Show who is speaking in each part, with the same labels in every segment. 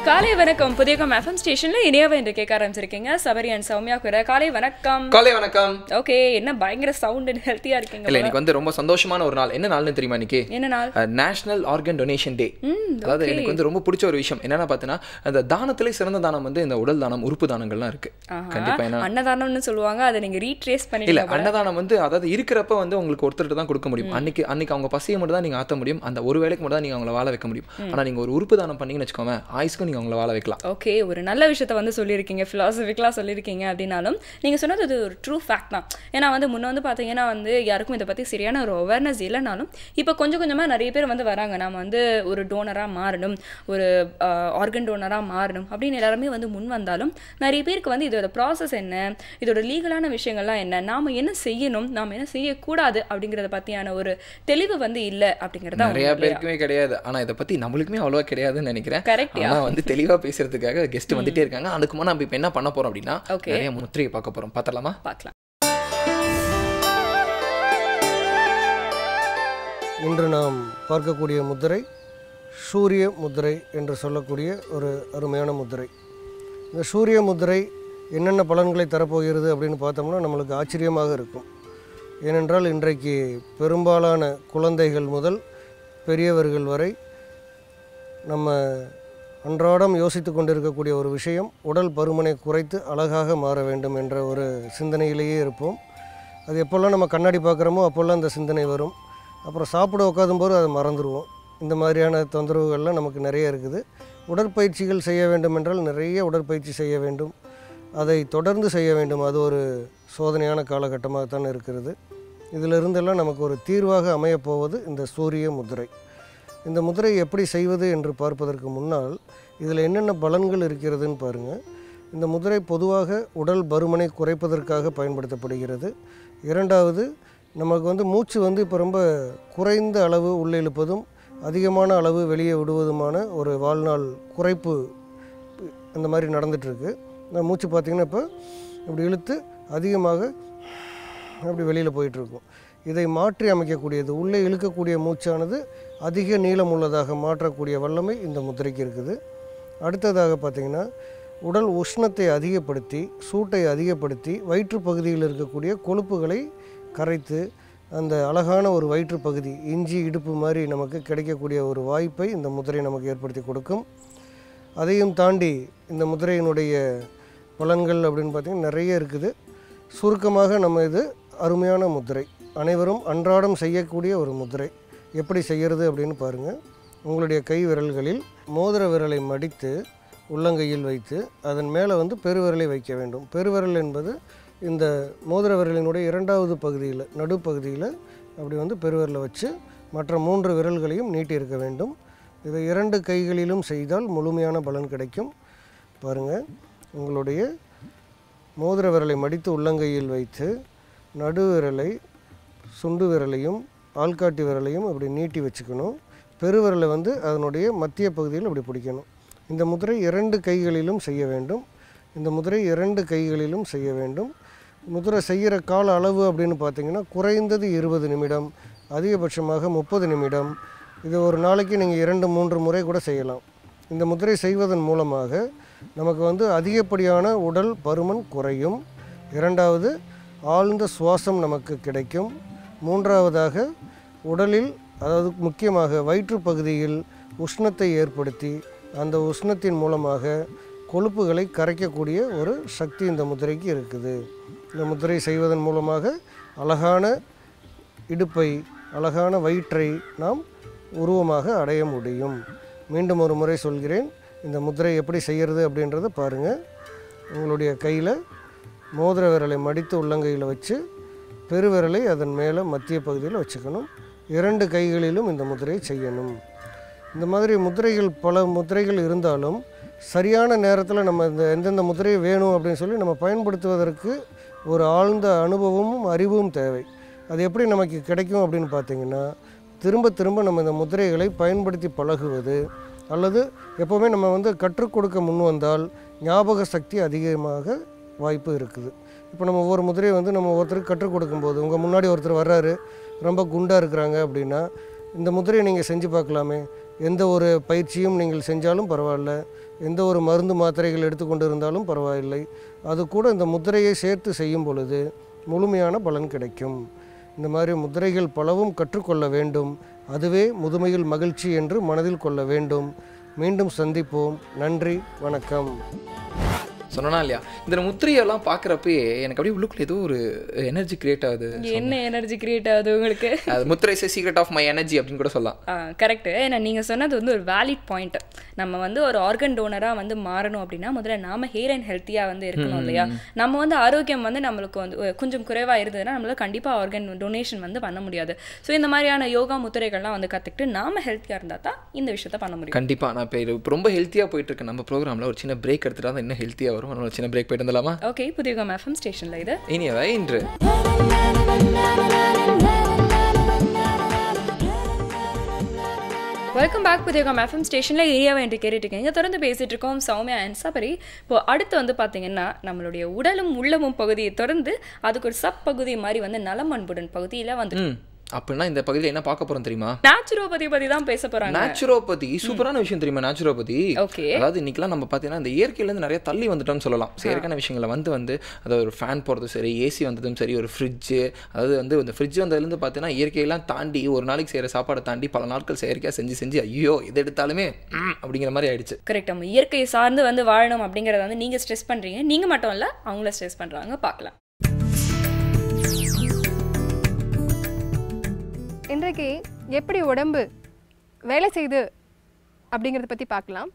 Speaker 1: காலை வணக்கம் புதியகம் எஃப்எம் ஸ்டேஷன்ல இனியாவை என்று கேட்க ஆரம்பிச்சிருக்கீங்க சபரி அண்ட் சௌமியா கூட காலை வணக்கம்
Speaker 2: காலை வணக்கம்
Speaker 1: ஓகே என்ன பயங்கர சவுண்ட் அண்ட் ஹெல்த்தியா இருக்கீங்க
Speaker 2: இல்ல இன்னைக்கு வந்து ரொம்ப சந்தோஷமான ஒரு நாள் என்ன நாள்னு தெரியுமா இன்னைக்கு
Speaker 1: என்ன நாள்
Speaker 2: நேஷனல் ஆர்கன் டொனேஷன் டே
Speaker 1: ம்,
Speaker 2: அதாவது எனக்கு வந்து ரொம்ப பிடிச்ச ஒரு விஷயம் என்னன்னா பார்த்தீங்கன்னா அந்த தானத்திலே சிறந்த தானம் வந்து இந்த உடல் தானம் உறுப்பு தானங்கள்லாம் இருக்கு
Speaker 1: ஆஹா.
Speaker 2: கண்டிப்பா ஏன்னா
Speaker 1: அன்னதானம்னு சொல்லுவாங்க அதை நீங்க ரீட்ரேஸ்
Speaker 2: இல்ல
Speaker 1: பண்ணிட்டீங்க
Speaker 2: அன்னதானம் வந்து அதாவது இருக்கிறப்ப வந்து உங்களுக்கு ஒருத்தர்கிட்ட தான் கொடுக்க முடியும் அன்னைக்கு அன்னைக்கு அவங்க பசியை மட்டும் தான் நீங்க ஆத்த முடியும் அந்த ஒரு வேலைக்கு மட்டும் தான் நீங்க அவங்கள வாழ வைக்க முடியும் ஆனா நீங்க ஒரு உறுப்பு தானம் பண்ணீங்கன்னு வச்சுக்கோங்க ஆயுஸ்க்கும் நீங்க அவங்கள வாழ வைக்கலாம்
Speaker 1: ஓகே ஒரு நல்ல விஷயத்த வந்து சொல்லியிருக்கீங்க ஃபிலாசபிக்கலாக சொல்லியிருக்கீங்க அப்படின்னாலும் நீங்கள் சொன்னது அது ஒரு ட்ரூ ஃபேக்ட் தான் ஏன்னா வந்து முன்ன வந்து பார்த்தீங்கன்னா வந்து யாருக்கும் இதை பற்றி சரியான ஒரு அவேர்னஸ் இல்லைனாலும் இப்போ கொஞ்சம் கொஞ்சமாக நிறைய பேர் வந்து வராங்க நாம வந்து ஒரு டோனராக மாறணும் ஒரு ஆர்கன் டோனராக மாறணும் அப்படின்னு எல்லாருமே வந்து முன் வந்தாலும் நிறைய பேருக்கு வந்து இதோட ப்ராசஸ் என்ன இதோட லீகலான விஷயங்கள்லாம் என்ன நாம் என்ன செய்யணும் நாம் என்ன செய்யக்கூடாது அப்படிங்கிறத பற்றியான ஒரு தெளிவு வந்து இல்லை அப்படிங்கிறத
Speaker 2: நிறைய பேருக்குமே கிடையாது ஆனா இதை பத்தி நம்மளுக்குமே அவ்வளவா கிடையாதுன்னு நினைக்கிறேன்
Speaker 1: Correct,
Speaker 2: ஆனா வந்து தெளிவா பேசுறதுக்காக கெஸ்ட் வந்துட்டே இருக்காங்க அதுக்கு முன்னாடி நம்ம இப்ப என்ன பண்ண போறோம் அப்படின்னா
Speaker 1: Okay.
Speaker 2: நிறைய முத்திரையை பார்க்க போறோம் பார்த்தலாமா
Speaker 1: பார்க்கலாம்
Speaker 3: இன்று நாம் பார்க்கக்கூடிய முத்திரை சூரிய முத்திரை என்று சொல்லக்கூடிய ஒரு அருமையான முத்திரை இந்த சூரிய முத்திரை என்னென்ன பலன்களை தரப்போகிறது அப்படின்னு பார்த்தோம்னா நம்மளுக்கு ஆச்சரியமாக இருக்கும் ஏனென்றால் இன்றைக்கு பெரும்பாலான குழந்தைகள் முதல் பெரியவர்கள் வரை நம்ம அன்றாடம் யோசித்து கொண்டிருக்கக்கூடிய ஒரு விஷயம் உடல் பருமனை குறைத்து அழகாக மாற வேண்டும் என்ற ஒரு சிந்தனையிலேயே இருப்போம் அது எப்போல்லாம் நம்ம கண்ணாடி பார்க்குறோமோ அப்போல்லாம் அந்த சிந்தனை வரும் அப்புறம் சாப்பிட உட்காரும்போது அதை மறந்துடுவோம் இந்த மாதிரியான தொந்தரவுகள்லாம் நமக்கு நிறைய இருக்குது உடற்பயிற்சிகள் செய்ய வேண்டும் என்றால் நிறைய உடற்பயிற்சி செய்ய வேண்டும் அதை தொடர்ந்து செய்ய வேண்டும் அது ஒரு சோதனையான காலகட்டமாகத்தான் இருக்கிறது இதிலிருந்தெல்லாம் நமக்கு ஒரு தீர்வாக அமையப் போவது இந்த சூரிய முதிரை இந்த முதிரை எப்படி செய்வது என்று பார்ப்பதற்கு முன்னால் இதில் என்னென்ன பலன்கள் இருக்கிறதுன்னு பாருங்கள் இந்த முதிரை பொதுவாக உடல் பருமனை குறைப்பதற்காக பயன்படுத்தப்படுகிறது இரண்டாவது நமக்கு வந்து மூச்சு வந்து இப்போ ரொம்ப குறைந்த அளவு உள்ளே இழுப்பதும் அதிகமான அளவு வெளியே விடுவதுமான ஒரு வாழ்நாள் குறைப்பு அந்த மாதிரி நடந்துகிட்ருக்கு இந்த மூச்சு பார்த்திங்கன்னா இப்போ இப்படி இழுத்து அதிகமாக அப்படி வெளியில் போயிட்டுருக்கும் இதை மாற்றி அமைக்கக்கூடியது உள்ளே இழுக்கக்கூடிய மூச்சானது அதிக நீளம் உள்ளதாக மாற்றக்கூடிய வல்லமை இந்த முத்திரைக்கு இருக்குது அடுத்ததாக பார்த்திங்கன்னா உடல் உஷ்ணத்தை அதிகப்படுத்தி சூட்டை அதிகப்படுத்தி வயிற்று பகுதியில் இருக்கக்கூடிய கொழுப்புகளை கரைத்து அந்த அழகான ஒரு வயிற்று பகுதி இஞ்சி இடுப்பு மாதிரி நமக்கு கிடைக்கக்கூடிய ஒரு வாய்ப்பை இந்த முதிரை நமக்கு ஏற்படுத்தி கொடுக்கும் அதையும் தாண்டி இந்த முதிரையினுடைய பலன்கள் அப்படின்னு பார்த்திங்கன்னா நிறைய இருக்குது சுருக்கமாக நம்ம இது அருமையான முதிரை அனைவரும் அன்றாடம் செய்யக்கூடிய ஒரு முதிரை எப்படி செய்கிறது அப்படின்னு பாருங்கள் உங்களுடைய கை விரல்களில் மோதிர விரலை மடித்து உள்ளங்கையில் வைத்து அதன் மேலே வந்து பெருவிரலை வைக்க வேண்டும் பெருவிரல் என்பது இந்த மோதிர விரலினுடைய இரண்டாவது பகுதியில் நடுப்பகுதியில் அப்படி வந்து பெருவிரலை வச்சு மற்ற மூன்று விரல்களையும் நீட்டி இருக்க வேண்டும் இதை இரண்டு கைகளிலும் செய்தால் முழுமையான பலன் கிடைக்கும் பாருங்கள் உங்களுடைய மோதிர விரலை மடித்து உள்ளங்கையில் வைத்து நடு விரலை சுண்டு விரலையும் ஆள்காட்டி விரலையும் அப்படி நீட்டி வச்சுக்கணும் பெருவிரலை வந்து அதனுடைய மத்திய பகுதியில் அப்படி பிடிக்கணும் இந்த முதிரை இரண்டு கைகளிலும் செய்ய வேண்டும் இந்த முதிரை இரண்டு கைகளிலும் செய்ய வேண்டும் முதிரை செய்கிற கால அளவு அப்படின்னு பார்த்தீங்கன்னா குறைந்தது இருபது நிமிடம் அதிகபட்சமாக முப்பது நிமிடம் இது ஒரு நாளைக்கு நீங்கள் இரண்டு மூன்று முறை கூட செய்யலாம் இந்த முதிரை செய்வதன் மூலமாக நமக்கு வந்து அதிகப்படியான உடல் பருமன் குறையும் இரண்டாவது ஆழ்ந்த சுவாசம் நமக்கு கிடைக்கும் மூன்றாவதாக உடலில் அதாவது முக்கியமாக வயிற்று பகுதியில் உஷ்ணத்தை ஏற்படுத்தி அந்த உஷ்ணத்தின் மூலமாக கொழுப்புகளை கரைக்கக்கூடிய ஒரு சக்தி இந்த முதிரைக்கு இருக்குது இந்த முதிரை செய்வதன் மூலமாக அழகான இடுப்பை அழகான வயிற்றை நாம் உருவமாக அடைய முடியும் மீண்டும் ஒரு முறை சொல்கிறேன் இந்த முதிரை எப்படி செய்கிறது அப்படின்றத பாருங்கள் உங்களுடைய கையில் மோதிர விரலை மடித்து உள்ளங்கையில் வச்சு பெருவிரலை அதன் மேலே மத்திய பகுதியில் வச்சுக்கணும் இரண்டு கைகளிலும் இந்த முதிரையை செய்யணும் இந்த மாதிரி முதிரைகள் பல முதிரைகள் இருந்தாலும் சரியான நேரத்தில் நம்ம இந்த எந்தெந்த முதிரை வேணும் அப்படின்னு சொல்லி நம்ம பயன்படுத்துவதற்கு ஒரு ஆழ்ந்த அனுபவமும் அறிவும் தேவை அது எப்படி நமக்கு கிடைக்கும் அப்படின்னு பார்த்தீங்கன்னா திரும்ப திரும்ப நம்ம இந்த முதிரைகளை பயன்படுத்தி பழகுவது அல்லது எப்போவுமே நம்ம வந்து கற்றுக் கொடுக்க முன் வந்தால் ஞாபக சக்தி அதிகமாக வாய்ப்பு இருக்குது இப்போ நம்ம ஒவ்வொரு முதிரையை வந்து நம்ம ஒருத்தருக்கு கற்றுக் கொடுக்கும்போது உங்கள் முன்னாடி ஒருத்தர் வர்றாரு ரொம்ப குண்டாக இருக்கிறாங்க அப்படின்னா இந்த முதிரையை நீங்கள் செஞ்சு பார்க்கலாமே எந்த ஒரு பயிற்சியும் நீங்கள் செஞ்சாலும் பரவாயில்ல எந்த ஒரு மருந்து மாத்திரைகள் எடுத்துக்கொண்டு இருந்தாலும் பரவாயில்லை அது கூட இந்த முத்திரையை சேர்த்து செய்யும் பொழுது முழுமையான பலன் கிடைக்கும் இந்த மாதிரி முத்திரைகள் பலவும் கற்றுக்கொள்ள வேண்டும் அதுவே முதுமையில் மகிழ்ச்சி என்று மனதில் கொள்ள வேண்டும் மீண்டும் சந்திப்போம் நன்றி வணக்கம்
Speaker 2: சொன்னா இல்லையா இந்த முத்திரையெல்லாம் பார்க்குறப்பயே எனக்கு அப்படியே உள்ளுக்குள்ள ஏதோ ஒரு எனர்ஜி கிரியேட் ஆகுது
Speaker 1: என்ன எனர்ஜி கிரியேட் ஆகுது உங்களுக்கு
Speaker 2: அது முத்திரை சீக்ரெட் ஆஃப் மை எனர்ஜி அப்படின்னு கூட சொல்லலாம்
Speaker 1: கரெக்டு ஏன்னா நீங்கள் சொன்னது வந்து ஒரு வேலிட் பாயிண்ட் நம்ம வந்து ஒரு ஆர்கன் டோனராக வந்து மாறணும் அப்படின்னா முதல்ல நாம ஹேர் அண்ட் ஹெல்த்தியாக வந்து இருக்கணும் இல்லையா நம்ம வந்து ஆரோக்கியம் வந்து நம்மளுக்கு வந்து ஒ- கொஞ்சம் குறைவாக இருந்ததுன்னா நம்மளால கண்டிப்பாக ஆர்கன் டொனேஷன் வந்து பண்ண முடியாது ஸோ இந்த மாதிரியான யோகா முத்திரைகள்லாம் வந்து கற்றுக்கிட்டு நாம ஹெல்த்தியாக இருந்தால் தான் இந்த விஷயத்த பண்ண முடியும்
Speaker 2: கண்டிப்பா நான் இப்போ இப்போ ரொம்ப ஹெல்த்தியாக போயிட்டு இருக்கேன் நம்ம ப்ரோக்ராமில் ஒரு சின்ன பிரேக் எடுத்துட்டா தான் இன்னும் ஹெல்த்தியாக வரும் அதனால ஒரு சின்ன பிரேக் போயிட்டு வந்துடலாமா
Speaker 1: ஓகே புதியகம் எஃப்எம் ஸ்டேஷனில் இது
Speaker 2: இனியவை இன்று
Speaker 1: வெல்கம் பேக் புதியகம் எஃப்எம் ஸ்டேஷனில் ஏரியாவை என்று கேட்டுட்டு இருக்கீங்க தொடர்ந்து பேசிட்டு இருக்கோம் சௌமியா அண்ட் சபரி இப்போ அடுத்து வந்து பார்த்தீங்கன்னா நம்மளுடைய உடலும் உள்ளமும் பகுதியை தொடர்ந்து அதுக்கு ஒரு சப் பகுதி மாதிரி வந்து நலமன்புடன் பகுதியில் வந்து
Speaker 2: ம் அப்படின்னா இந்த பகுதியில் என்ன பார்க்க போறோம் தெரியுமா
Speaker 1: நேச்சுரோபதி பற்றி தான் பேச போகிறாங்க
Speaker 2: நேச்சுரோபதி சூப்பரான விஷயம் தெரியுமா நேச்சுரோபதி
Speaker 1: ஓகே
Speaker 2: அதாவது இன்னைக்கெல்லாம் நம்ம பார்த்தீங்கன்னா இந்த இயற்கையிலேருந்து நிறைய தள்ளி வந்துட்டோம்னு சொல்லலாம் செயற்கையான விஷயங்களை வந்து வந்து அதாவது ஒரு ஃபேன் போகிறதும் சரி ஏசி வந்ததும் சரி ஒரு ஃப்ரிட்ஜு அதாவது வந்து இந்த ஃப்ரிட்ஜ் வந்ததுலேருந்து பார்த்தீங்கன்னா இயற்கையெல்லாம் தாண்டி ஒரு நாளைக்கு செய்கிற சாப்பாடை தாண்டி பல நாட்கள் செயற்கையாக செஞ்சு செஞ்சு ஐயோ இது எடுத்தாலுமே ம், அப்படிங்கிற மாதிரி ஆயிடுச்சு
Speaker 1: கரெக்ட் நம்ம இயற்கையை சார்ந்து வந்து வாழணும் அப்படிங்கிறத வந்து நீங்கள் ஸ்ட்ரெஸ் பண்ணுறீங்க நீங்கள் மட்டும் இல்லை அவங்கள ஸ்ட்ரெஸ் பண்ணுறாங்க பார்க்கலாம்
Speaker 4: இன்றைக்கு எப்படி உடம்பு வேலை செய்யுது அப்படிங்கிறத பற்றி பார்க்கலாம்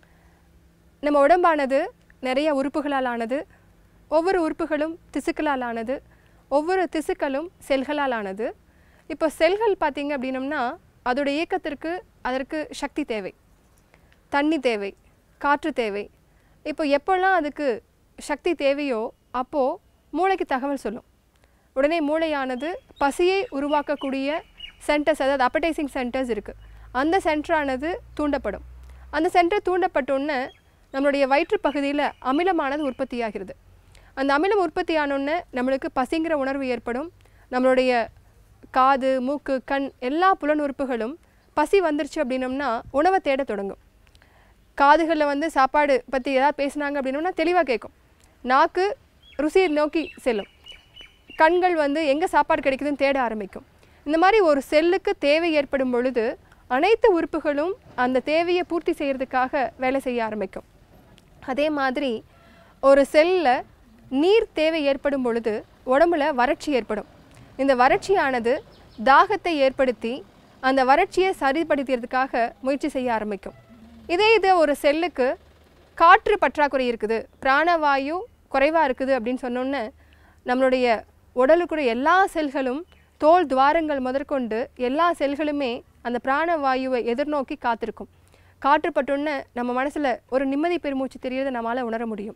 Speaker 4: நம்ம உடம்பானது நிறைய உறுப்புகளால் ஆனது ஒவ்வொரு உறுப்புகளும் திசுக்களால் ஆனது ஒவ்வொரு திசுக்களும் செல்களால் ஆனது இப்போ செல்கள் பார்த்தீங்க அப்படின்னம்னா அதோட இயக்கத்திற்கு அதற்கு சக்தி தேவை தண்ணி தேவை காற்று தேவை இப்போ எப்போல்லாம் அதுக்கு சக்தி தேவையோ அப்போது மூளைக்கு தகவல் சொல்லும் உடனே மூளையானது பசியை உருவாக்கக்கூடிய சென்டர்ஸ் அதாவது அப்படைசிங் சென்டர்ஸ் இருக்குது அந்த சென்டரானது தூண்டப்படும் அந்த சென்டர் தூண்டப்பட்டோன்னே நம்மளுடைய வயிற்று பகுதியில் அமிலமானது உற்பத்தியாகிறது அந்த அமிலம் உற்பத்தியானோடனே நம்மளுக்கு பசிங்கிற உணர்வு ஏற்படும் நம்மளுடைய காது மூக்கு கண் எல்லா புலன் உறுப்புகளும் பசி வந்துருச்சு அப்படின்னம்னா உணவை தேட தொடங்கும் காதுகளில் வந்து சாப்பாடு பற்றி ஏதாவது பேசுனாங்க அப்படின்னோம்னா தெளிவாக கேட்கும் நாக்கு ருசியை நோக்கி செல்லும் கண்கள் வந்து எங்கே சாப்பாடு கிடைக்குதுன்னு தேட ஆரம்பிக்கும் இந்த மாதிரி ஒரு செல்லுக்கு தேவை ஏற்படும் பொழுது அனைத்து உறுப்புகளும் அந்த தேவையை பூர்த்தி செய்கிறதுக்காக வேலை செய்ய ஆரம்பிக்கும் அதே மாதிரி ஒரு செல்லில் நீர் தேவை ஏற்படும் பொழுது உடம்புல வறட்சி ஏற்படும் இந்த வறட்சியானது தாகத்தை ஏற்படுத்தி அந்த வறட்சியை சரிப்படுத்துறதுக்காக முயற்சி செய்ய ஆரம்பிக்கும் இதே இது ஒரு செல்லுக்கு காற்று பற்றாக்குறை இருக்குது பிராணவாயு குறைவாக இருக்குது அப்படின்னு சொன்னோன்னே நம்மளுடைய உடலுக்குள்ள எல்லா செல்களும் தோல் துவாரங்கள் முதற்கொண்டு எல்லா செல்களுமே அந்த பிராணவாயுவை எதிர்நோக்கி காத்திருக்கும் காற்று பட்டோன்னே நம்ம மனசில் ஒரு நிம்மதி பெருமூச்சு தெரியறதை நம்மளால் உணர முடியும்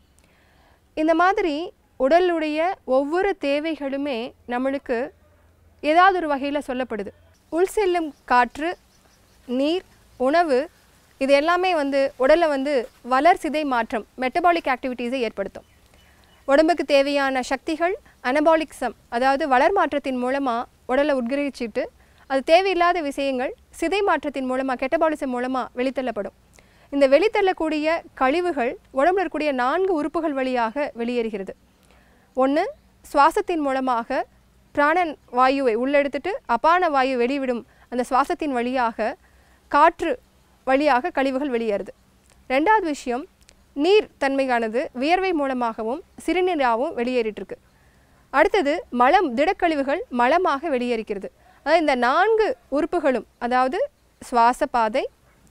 Speaker 4: இந்த மாதிரி உடலுடைய ஒவ்வொரு தேவைகளுமே நம்மளுக்கு ஏதாவது ஒரு வகையில் சொல்லப்படுது உள் செல்லும் காற்று நீர் உணவு இது எல்லாமே வந்து உடலை வந்து வளர்சிதை மாற்றம் மெட்டபாலிக் ஆக்டிவிட்டீஸை ஏற்படுத்தும் உடம்புக்கு தேவையான சக்திகள் அனபாலிக்சம் அதாவது வளர் மாற்றத்தின் மூலமாக உடலை உட்கிரகிச்சிட்டு அது தேவையில்லாத விஷயங்கள் சிதை மாற்றத்தின் மூலமாக கெட்டபாலிசம் மூலமாக வெளித்தள்ளப்படும் இந்த வெளித்தள்ளக்கூடிய கழிவுகள் உடம்புல இருக்கக்கூடிய நான்கு உறுப்புகள் வழியாக வெளியேறுகிறது ஒன்று சுவாசத்தின் மூலமாக பிராணன் வாயுவை உள்ளெடுத்துட்டு அபான வாயு வெளிவிடும் அந்த சுவாசத்தின் வழியாக காற்று வழியாக கழிவுகள் வெளியேறுது ரெண்டாவது விஷயம் நீர் தன்மையானது வியர்வை மூலமாகவும் சிறுநீராகவும் வெளியேறிட்டுருக்கு அடுத்தது மலம் திடக்கழிவுகள் மலமாக வெளியேறிக்கிறது அதாவது இந்த நான்கு உறுப்புகளும் அதாவது சுவாச பாதை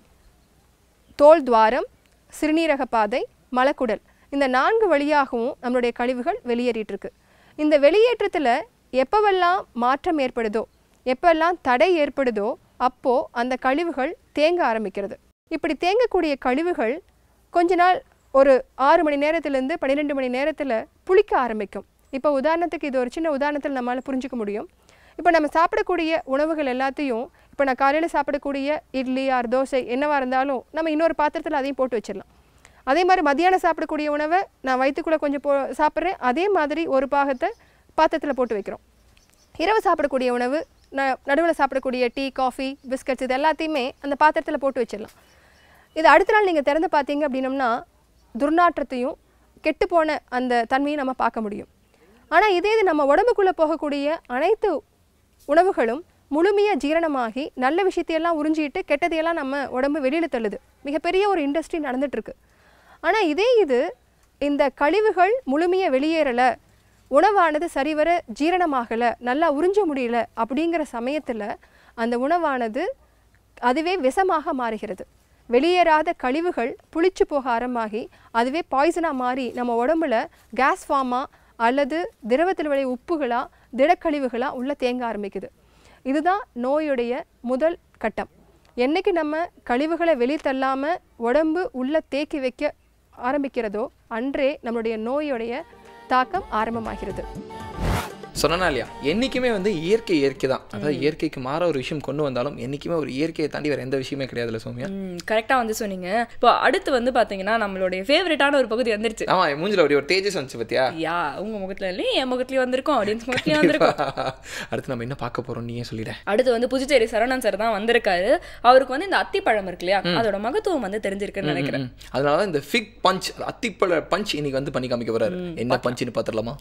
Speaker 4: தோல் துவாரம் சிறுநீரக பாதை மலக்குடல் இந்த நான்கு வழியாகவும் நம்மளுடைய கழிவுகள் வெளியேறிட்டு இருக்கு இந்த வெளியேற்றத்தில் எப்போவெல்லாம் மாற்றம் ஏற்படுதோ எப்பெல்லாம் தடை ஏற்படுதோ அப்போது அந்த கழிவுகள் தேங்க ஆரம்பிக்கிறது இப்படி தேங்கக்கூடிய கழிவுகள் கொஞ்ச நாள் ஒரு ஆறு மணி நேரத்துலேருந்து பன்னிரெண்டு மணி நேரத்தில் புளிக்க ஆரம்பிக்கும் இப்போ உதாரணத்துக்கு இது ஒரு சின்ன உதாரணத்தில் நம்மளால் புரிஞ்சுக்க முடியும் இப்போ நம்ம சாப்பிடக்கூடிய உணவுகள் எல்லாத்தையும் இப்போ நான் காலையில் சாப்பிடக்கூடிய இட்லி ஆர் தோசை என்னவா இருந்தாலும் நம்ம இன்னொரு பாத்திரத்தில் அதையும் போட்டு வச்சிடலாம் அதே மாதிரி மதியானம் சாப்பிடக்கூடிய உணவை நான் வயிற்றுக்குள்ளே கொஞ்சம் போ சாப்பிட்றேன் அதே மாதிரி ஒரு பாகத்தை பாத்திரத்தில் போட்டு வைக்கிறோம் இரவு சாப்பிடக்கூடிய உணவு ந நடுவில் சாப்பிடக்கூடிய டீ காஃபி பிஸ்கட்ஸ் இது எல்லாத்தையுமே அந்த பாத்திரத்தில் போட்டு வச்சிடலாம் இது அடுத்த நாள் நீங்கள் திறந்து பார்த்தீங்க அப்படின்னம்னா துர்நாற்றத்தையும் கெட்டுப்போன அந்த தன்மையும் நம்ம பார்க்க முடியும் ஆனால் இதே இது நம்ம உடம்புக்குள்ளே போகக்கூடிய அனைத்து உணவுகளும் முழுமையாக ஜீரணமாகி நல்ல விஷயத்தையெல்லாம் உறிஞ்சிட்டு கெட்டதையெல்லாம் நம்ம உடம்பு வெளியில் தள்ளுது மிகப்பெரிய ஒரு இண்டஸ்ட்ரி நடந்துட்டுருக்கு ஆனால் இதே இது இந்த கழிவுகள் முழுமையாக வெளியேறலை உணவானது சரிவர ஜீரணமாகலை நல்லா உறிஞ்ச முடியல அப்படிங்கிற சமயத்தில் அந்த உணவானது அதுவே விஷமாக மாறுகிறது வெளியேறாத கழிவுகள் புளிச்சு போக ஆரம்பமாகி அதுவே பாய்சனாக மாறி நம்ம உடம்புல கேஸ் ஃபார்மாக அல்லது திரவத்தில் விளைய உப்புகளாக திடக்கழிவுகளாக உள்ள தேங்க ஆரம்பிக்குது இதுதான் நோயுடைய முதல் கட்டம் என்னைக்கு நம்ம கழிவுகளை வெளித்தள்ளாமல் உடம்பு உள்ள தேக்கி வைக்க ஆரம்பிக்கிறதோ அன்றே நம்மளுடைய நோயுடைய தாக்கம் ஆரம்பமாகிறது
Speaker 2: சொன்னா இல்லையா என்றைக்குமே வந்து இயற்கை இயற்கை தான் அதாவது இயற்கைக்கு மாற ஒரு விஷயம் கொண்டு வந்தாலும் என்றைக்குமே ஒரு இயற்கையை தாண்டி வேறு எந்த விஷயமே கிடையாதுல்ல சௌமியா
Speaker 1: கரெக்டாக வந்து சொன்னீங்க இப்போ அடுத்து வந்து பார்த்தீங்கன்னா நம்மளுடைய ஃபேவரட்டான ஒரு பகுதி வந்துருச்சு
Speaker 2: ஆமா என் மூஞ்சில அப்படி ஒரு தேஜஸ் வந்துச்சு பத்தியா
Speaker 1: யா உங்க முகத்துல இல்லையே என் முகத்துலயும் வந்திருக்கோம் ஆடியன்ஸ் முகத்துலயும் வந்திருக்கோம்
Speaker 2: அடுத்து நம்ம என்ன பார்க்க போறோம் நீயே சொல்லிட
Speaker 1: அடுத்து வந்து புதுச்சேரி சரவணன் சார் தான் வந்திருக்காரு அவருக்கு வந்து இந்த அத்திப்பழம் இருக்கு இல்லையா அதோட மகத்துவம் வந்து தெரிஞ்சிருக்குன்னு நினைக்கிறேன்
Speaker 2: ம். அதனால தான் இந்த ஃபிக் பஞ்ச் அத்திப்பழ பஞ்ச் இன்னைக்கு வந்து பண்ணி காமிக்க போறாரு என்ன பஞ்சுன்னு பார்த்துடலாமா